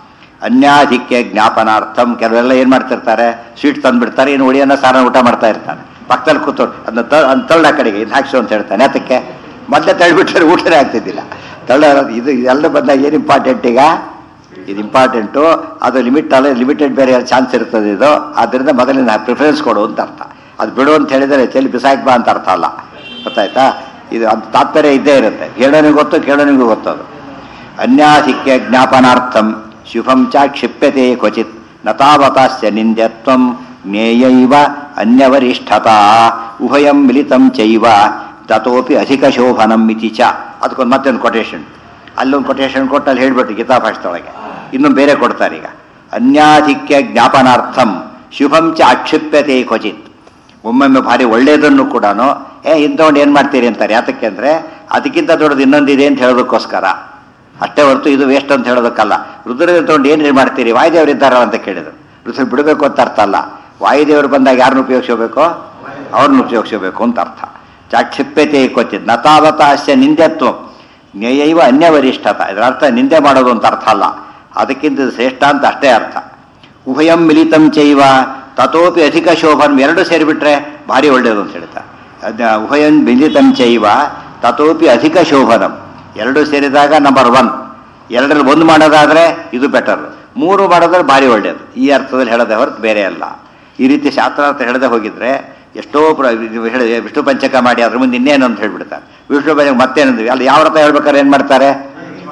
[SPEAKER 1] ಅನ್ಯಾಧಿಕ್ಯ ಜ್ಞಾಪನಾರ್ಥಂ ಕೆಲವೆಲ್ಲ ಏನು ಮಾಡ್ತಿರ್ತಾರೆ ಸ್ವೀಟ್ ತಂದ್ಬಿಡ್ತಾರೆ ಇನ್ನು ಉಳಿಯನ್ನ ಸಾರ ಊಟ ಮಾಡ್ತಾ ಇರ್ತಾನೆ ಪಕ್ಕದಲ್ಲಿ ಕೂತ್ಕೊಂಡು ಅದನ್ನ ತ ಅದನ್ನ ತಳ್ಳ ಆ ಕಡೆಗೆ ಇದು ಹಾಕ್ಸು ಅಂತ ಹೇಳ್ತಾನೆ ಅದಕ್ಕೆ ಮೊದಲೇ ತಳ್ಳಿಬಿಟ್ರೆ ಊಟನೇ ಆಗ್ತಿದ್ದಿಲ್ಲ ತಳ್ಳ ಇದು ಎಲ್ಲ ಬಂದಾಗ ಏನು ಇಂಪಾರ್ಟೆಂಟ್ ಈಗ ಇದು ಇಂಪಾರ್ಟೆಂಟು ಅದು ಲಿಮಿಟ್ ಅಲ್ಲ ಲಿಮಿಟೆಡ್ ಬೇರೆ ಚಾನ್ಸ್ ಇರ್ತದೆ ಇದು ಆದ್ದರಿಂದ ಮೊದಲಿನ ಪ್ರಿಫರೆನ್ಸ್ ಕೊಡು ಅಂತ ಅರ್ಥ ಅದು ಬಿಡು ಅಂತ ಹೇಳಿದರೆ ಚೆಲ್ಲಿ ಬಿಸಾಕ್ ಬಾ ಅಂತ ಅರ್ಥ ಅಲ್ಲ ಗೊತ್ತಾಯ್ತಾ ಇದು ಅದು ತಾತ್ಪರ್ಯ ಇದ್ದೇ ಇರುತ್ತೆ ಹೇಳೋನಿಗೆ ಗೊತ್ತು ಕೇಳೋನಿಗೂ ಗೊತ್ತು ಅದು ಅನ್ಯಾಧಿಕ್ಯ ಜ್ಞಾಪನಾರ್ಥಂ ಶುಭಂ ಚ ಕ್ಷಿಪ್ಯತೆ ಕ್ವಚಿತ್ ನತಾವತಾಸ್ಯ ನಿಂದ್ಯತ್ವಂ ಜ್ಞೇಯೈವ ಅನ್ಯವರಿಷ್ಠತಾ ಉಭಯಂ ಮಿಲಿತಂ ಚೈವ ತತೋಪಿ ಅಧಿಕ ಶೋಭನಂ ಇತಿ ಚ ಅದಕ್ಕೊಂದು ಮತ್ತೊಂದು ಕೊಟೇಶನ್ ಅಲ್ಲೊಂದು ಕೊಟೇಶನ್ ಕೊಟ್ಟು ಅಲ್ಲಿ ಹೇಳ್ಬಿಟ್ಟು ಗೀತಾ ಭಾಷೆದೊಳಗೆ ಇನ್ನು ಬೇರೆ ಕೊಡ್ತಾರೆ ಈಗ ಅನ್ಯಾಧಿಕ್ಯ ಜ್ಞಾಪನಾರ್ಥಂ ಶುಭಂ ಚ ಅಕ್ಷಿಪ್ಯತೆ ಕ್ವಚಿತ್ ಒಮ್ಮೊಮ್ಮೆ ಭಾರಿ ಒಳ್ಳೆಯದನ್ನು ಕೂಡ ಏ ಇಂಥವ್ನು ಏನು ಮಾಡ್ತೀರಿ ಅಂತಾರೆ ಯಾತಕ್ಕೆ ಅಂದರೆ ಅದಕ್ಕಿಂತ ದೊಡ್ಡದು ಇನ್ನೊಂದಿದೆ ಅಂತ ಹೇಳೋದಕ್ಕೋಸ್ಕರ ಅಷ್ಟೇ ಹೊರತು ಇದು ವೇಸ್ಟ್ ಅಂತ ಹೇಳೋದಕ್ಕಲ್ಲ ರುದ್ರದೇವ ತಗೊಂಡು ಏನು ಮಾಡ್ತೀರಿ ವಾಯುದೇವರು ಇದ್ದಾರಲ್ಲ ಅಂತ ಕೇಳಿದ್ರು ರುದ್ರ ಬಿಡಬೇಕು ಅಂತ ಅರ್ಥ ಅಲ್ಲ ವಾಯುದೇವರು ಬಂದಾಗ ಯಾರನ್ನ ಉಪಯೋಗಿಸಬೇಕು ಅವ್ರನ್ನ ಉಪಯೋಗಿಸಬೇಕು ಅಂತ ಅರ್ಥ ಚಾಕ್ಷಿಪ್ಯತೆ ಕೊಚ್ಚಿದ್ ನತಾವತ ಅಸ್ಯ ನಿಂದ್ಯತ್ವ ಜ್ಞೇಯೈವ ಅನ್ಯವರಿಷ್ಠತ ಇದರ ಅರ್ಥ ನಿಂದೆ ಮಾಡೋದು ಅಂತ ಅರ್ಥ ಅಲ್ಲ ಅದಕ್ಕಿಂತ ಇದು ಶ್ರೇಷ್ಠ ಅಂತ ಅಷ್ಟೇ ಅರ್ಥ ಉಭಯಂ ಮಿಲಿತಂ ಚೈವ ತತೋಪಿ ಅಧಿಕ ಶೋಭನ್ ಎರಡು ಸೇರಿಬಿಟ್ರೆ ಭಾರಿ ಒಳ್ಳೆಯದು ಅಂತ ಹೇಳ್ತಾರೆ ಅದ್ ಉಭಯಂ ಮಿಲಿತಂ ಚೈವ ತತೋಪಿ ಅಧಿಕ ಶೋಭನಂ ಎರಡು ಸೇರಿದಾಗ ನಂಬರ್ ಒನ್ ಎರಡರಲ್ಲಿ ಒಂದು ಮಾಡೋದಾದ್ರೆ ಇದು ಬೆಟರ್ ಮೂರು ಮಾಡೋದ್ರೆ ಭಾರಿ ಒಳ್ಳೆಯದು ಈ ಅರ್ಥದಲ್ಲಿ ಹೇಳದೆ ಹೊರತು ಬೇರೆ ಅಲ್ಲ ಈ ರೀತಿ ಶಾಸ್ತ್ರಾರ್ಥ ಹೇಳದೆ ಹೋಗಿದ್ರೆ ಎಷ್ಟೋ ಪ್ರ ಇದು ಹೇಳಿ ವಿಷ್ಣು ಪಂಚಕ ಮಾಡಿ ಅದ್ರ ಮುಂದೆ ಇನ್ನೇನು ಅಂತ ಹೇಳ್ಬಿಡ್ತಾರೆ ವಿಷ್ಣು ಪಂಚಕ ಮತ್ತೇನಂದ್ವಿ ಅಲ್ಲಿ ಯಾವ ಅರ್ಥ ಹೇಳ್ಬೇಕಾದ್ರೆ ಏನು ಮಾಡ್ತಾರೆ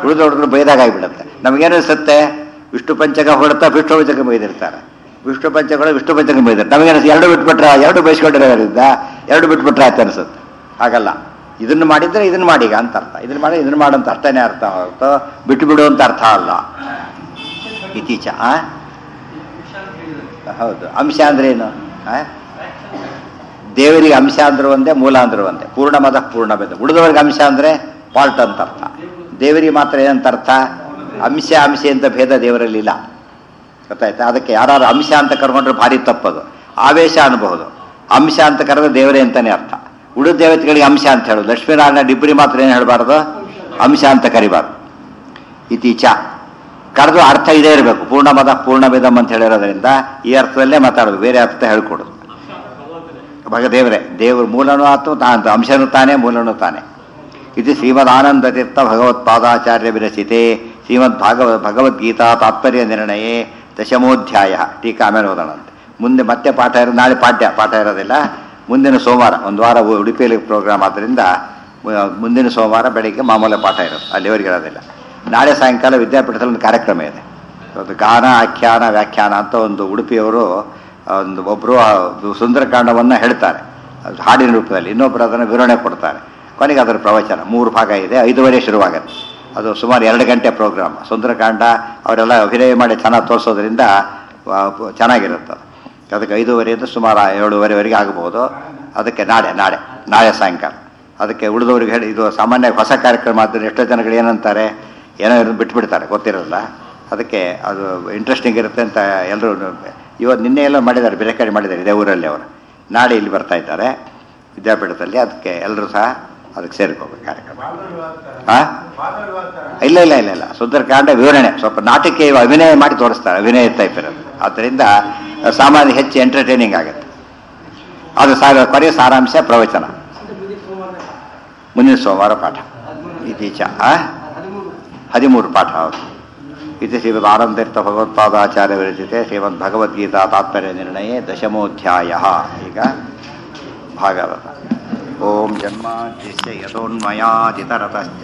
[SPEAKER 1] ಉಳಿದ ಹುಡುಗರು ಬೈದಾಗ ಆಗಿಬಿಡುತ್ತೆ ನಮಗೇನು ಅನಿಸುತ್ತೆ ವಿಷ್ಣು ಪಂಚಕ ಹೊಡ್ತಾ ವಿಷ್ಣು ಪಂಚಕ ಬೈದಿರ್ತಾರೆ ವಿಷ್ಣು ಪಂಚಗಳು ವಿಷ್ಣು ಪಂಚಕ ಬೈದಿರ್ತಾರೆ ನಮಗೇನು ಎರಡು ಬಿಟ್ಬಿಟ್ರೆ ಎರಡು ಬಯಸ್ಕೊಂಡಿರೋದ್ರಿಂದ ಎರಡು ಬಿಟ್ಬಿಟ್ರೆ ಆಯ್ತು ಅನಿಸುತ್ತೆ ಹಾಗಲ್ಲ ಇದನ್ನು ಮಾಡಿದ್ರೆ ಇದನ್ನು ಮಾಡೀಗ ಅಂತ ಅರ್ಥ ಇದನ್ನು ಮಾಡಿ ಇದನ್ನು ಮಾಡಂತ ಅರ್ಥನೇ ಅರ್ಥ ಹೊರತು ಬಿಟ್ಟು ಬಿಡು ಅಂತ ಅರ್ಥ ಅಲ್ಲ ಇತ್ತೀಚ ಆ? ಹೌದು ಅಂಶ ಅಂದ್ರೆ ಏನು ಆ? ದೇವರಿಗೆ ಅಂಶ ಅಂದ್ರು ಒಂದೇ ಮೂಲ ಅಂದ್ರು ಒಂದೇ ಪೂರ್ಣ ಮದ ಪೂರ್ಣ ಬೇದ ಉಳಿದವರಿಗೆ ಅಂಶ ಅಂದ್ರೆ ಪಾರ್ಟ್ ಅಂತ ಅರ್ಥ ದೇವರಿಗೆ ಮಾತ್ರ ಏನಂತ ಅರ್ಥ ಅಂಶ ಅಂಶ ಅಂತ ಭೇದ ದೇವರಲ್ಲಿ ಇಲ್ಲ ಗೊತ್ತಾಯ್ತಾ ಅದಕ್ಕೆ ಯಾರು ಅಂಶ ಅಂತ ಕರ್ಕೊಂಡ್ರೆ ಭಾರಿ ತಪ್ಪದು ಆವೇಶ ಅನ್ಬಹುದು ಅಂಶ ಅಂತ ಕರೆದ್ರೆ ದೇವರೇ ಅಂತಾನೆ ಅರ್ಥ ಉಳಿದ ದೇವತೆಗಳಿಗೆ ಅಂಶ ಅಂತ ಹೇಳೋದು ಲಕ್ಷ್ಮೀನಾರಾಯಣ ಡಿಬ್ರಿ ಮಾತ್ರ ಏನು ಹೇಳಬಾರ್ದು ಅಂಶ ಅಂತ ಕರಿಬಾರ್ದು ಇತೀಚ ಕರೆದು ಅರ್ಥ ಇದೇ ಇರಬೇಕು ಪೂರ್ಣ ಮದ ಪೂರ್ಣ ವೇದಂ ಅಂತ ಹೇಳಿರೋದ್ರಿಂದ ಈ ಅರ್ಥದಲ್ಲೇ ಮಾತಾಡೋದು ಬೇರೆ ಅರ್ಥ ಹೇಳ್ಕೊಡೋದು ಭಗ ದೇವರೇ ದೇವರು ಮೂಲನೂ ಆತು ತಾನು ಅಂಶನೂ ತಾನೇ ಮೂಲನೂ ತಾನೇ ಇದು ಶ್ರೀಮದ್ ಆನಂದ ತೀರ್ಥ ಭಗವತ್ಪಾದಾಚಾರ್ಯ ವಿರಚಿತೆ ಶ್ರೀಮದ್ ಭಾಗವ ಭಗವದ್ಗೀತಾ ತಾತ್ಪರ್ಯ ನಿರ್ಣಯೇ ದಶಮೋಧ್ಯಾಯ ಟೀಕಾ ಆಮೇಲೆ ಓದೋಣಂತೆ ಮುಂದೆ ಮತ್ತೆ ಪಾಠ ಇರೋದು ನಾಳೆ ಪಾಠ್ಯ ಪಾಠ ಇರೋದಿಲ್ಲ ಮುಂದಿನ ಸೋಮವಾರ ಒಂದು ವಾರ ಉ- ಉಡುಪಿಯಲ್ಲಿ ಪ್ರೋಗ್ರಾಮ್ ಆದ್ದರಿಂದ ಮು- ಮುಂದಿನ ಸೋಮವಾರ ಬೆಳಿಗ್ಗೆ ಮಾಮೂಲಿ ಪಾಠ ಇರೋದು ಅಲ್ಲಿವರೆಗೆ ಇರೋದಿಲ್ಲ ನಾಳೆ ಸಾಯಂಕಾಲ ವಿದ್ಯಾಪೀಠದಲ್ಲಿ ಒಂದು ಕಾರ್ಯಕ್ರಮ ಇದೆ ಅದು ಗಾನ ಆಖ್ಯಾನ ವ್ಯಾಖ್ಯಾನ ಅಂತ ಒಂದು ಉಡುಪಿಯವರು ಒಂದು ಒಬ್ಬರು ಸುಂದರಕಾಂಡವನ್ನು ಹೇಳ್ತಾರೆ ಅದು ಹಾಡಿನ ರೂಪದಲ್ಲಿ ಇನ್ನೊಬ್ಬರು ಅದನ್ನು ವಿವರಣೆ ಕೊಡ್ತಾರೆ ಕೊನೆಗೆ ಅದರ ಪ್ರವಚನ ಮೂರು ಭಾಗ ಇದೆ ಐದುವರೆ ಶುರುವಾಗುತ್ತೆ ಅದು ಸುಮಾರು ಎರಡು ಗಂಟೆ ಪ್ರೋಗ್ರಾಮ್ ಸುಂದರಕಾಂಡ ಅವರೆಲ್ಲ ಅಭಿನಯ ಮಾಡಿ ಚೆನ್ನಾಗಿ ತೋರಿಸೋದ್ರಿಂದ ಆ, ಪ- ಚೆನ್ನಾಗಿರುತ್ತೆ ಅದು. ಅದಕ್ಕೆ ಐದೂವರೆಯಿಂದ ಸುಮಾರು ಏಳುವರೆವರೆಗೆ ಆಗಬಹುದು ಅದಕ್ಕೆ ನಾಳೆ ನಾಳೆ ನಾಳೆ ಸಾಯಂಕಾಲ ಅದಕ್ಕೆ ಉಳಿದವರಿಗೆ ಹೇಳಿ ಇದು ಸಾಮಾನ್ಯ ಹೊಸ ಕಾರ್ಯಕ್ರಮ ಆದ್ದರಿಂದ ಎಷ್ಟೋ ಜನಗಳು ಏನಂತಾರೆ ಏನೋ ಇರೋದು ಬಿಟ್ಬಿಡ್ತಾರೆ ಗೊತ್ತಿರಲ್ಲ ಅದಕ್ಕೆ ಅದು ಇಂಟ್ರೆಸ್ಟಿಂಗ್ ಇರುತ್ತೆ ಅಂತ ಎಲ್ಲರೂ ಇವತ್ತು ನಿನ್ನೆ ಎಲ್ಲ ಮಾಡಿದ್ದಾರೆ ಬೇರೆ ಕಡೆ ಮಾಡಿದ್ದಾರೆ ಇದೇ ಊರಲ್ಲಿ ಅವರು ನಾಳೆ ಇಲ್ಲಿ ಬರ್ತಾ ಇದ್ದಾರೆ ವಿದ್ಯಾಪೀಠದಲ್ಲಿ ಅದಕ್ಕೆ ಎಲ್ಲರೂ ಸಹ ಅದಕ್ಕೆ ಸೇರ್ಕೋಬೇಕು ಕಾರ್ಯಕ್ರಮ ಆ? ಇಲ್ಲ ಇಲ್ಲ ಇಲ್ಲ ಇಲ್ಲ ಸುಂದರಕಾಂಡ ವಿವರಣೆ ಸ್ವಲ್ಪ ನಾಟಕೀಯ ಅಭಿನಯ ಮಾಡಿ ತೋರಿಸ್ತಾರೆ ಅಭಿನಯ ಟೈಪ್ ಇರೋದು ಆದ್ದರಿಂದ ಸಾಮಾನ್ಯ ಹೆಚ್ಚು ಎಂಟರ್ಟೈನಿಂಗ್ ಆಗುತ್ತೆ ಅದು ಸಾರ ಕೊನೆಯ ಸಾರಾಂಶ ಪ್ರವಚನ ಮುಂದಿನ ಸೋಮವಾರ ಪಾಠ ಇತ್ತೀಚ ಆ? ಹದಿಮೂರು ಪಾಠ ಹೌದು ಇದು ಶ್ರೀಮದ್ ಆನಂದೀರ್ಥ ಭಗವತ್ಪಾದಾಚಾರ್ಯ ವಿರಚಿತೆ ಶ್ರೀಮದ್ ಭಗವದ್ಗೀತಾ ತಾತ್ಪರ್ಯ ನಿರ್ಣಯ ದಶಮೋಧ್ಯಾಯ ಈಗ ಭಾಗವತ ಓಂ ಜನ್ಮಾದ್ಯಸ್ಯ ಯತೋನ್ಮಯಾದಿತರತಶ್ಚ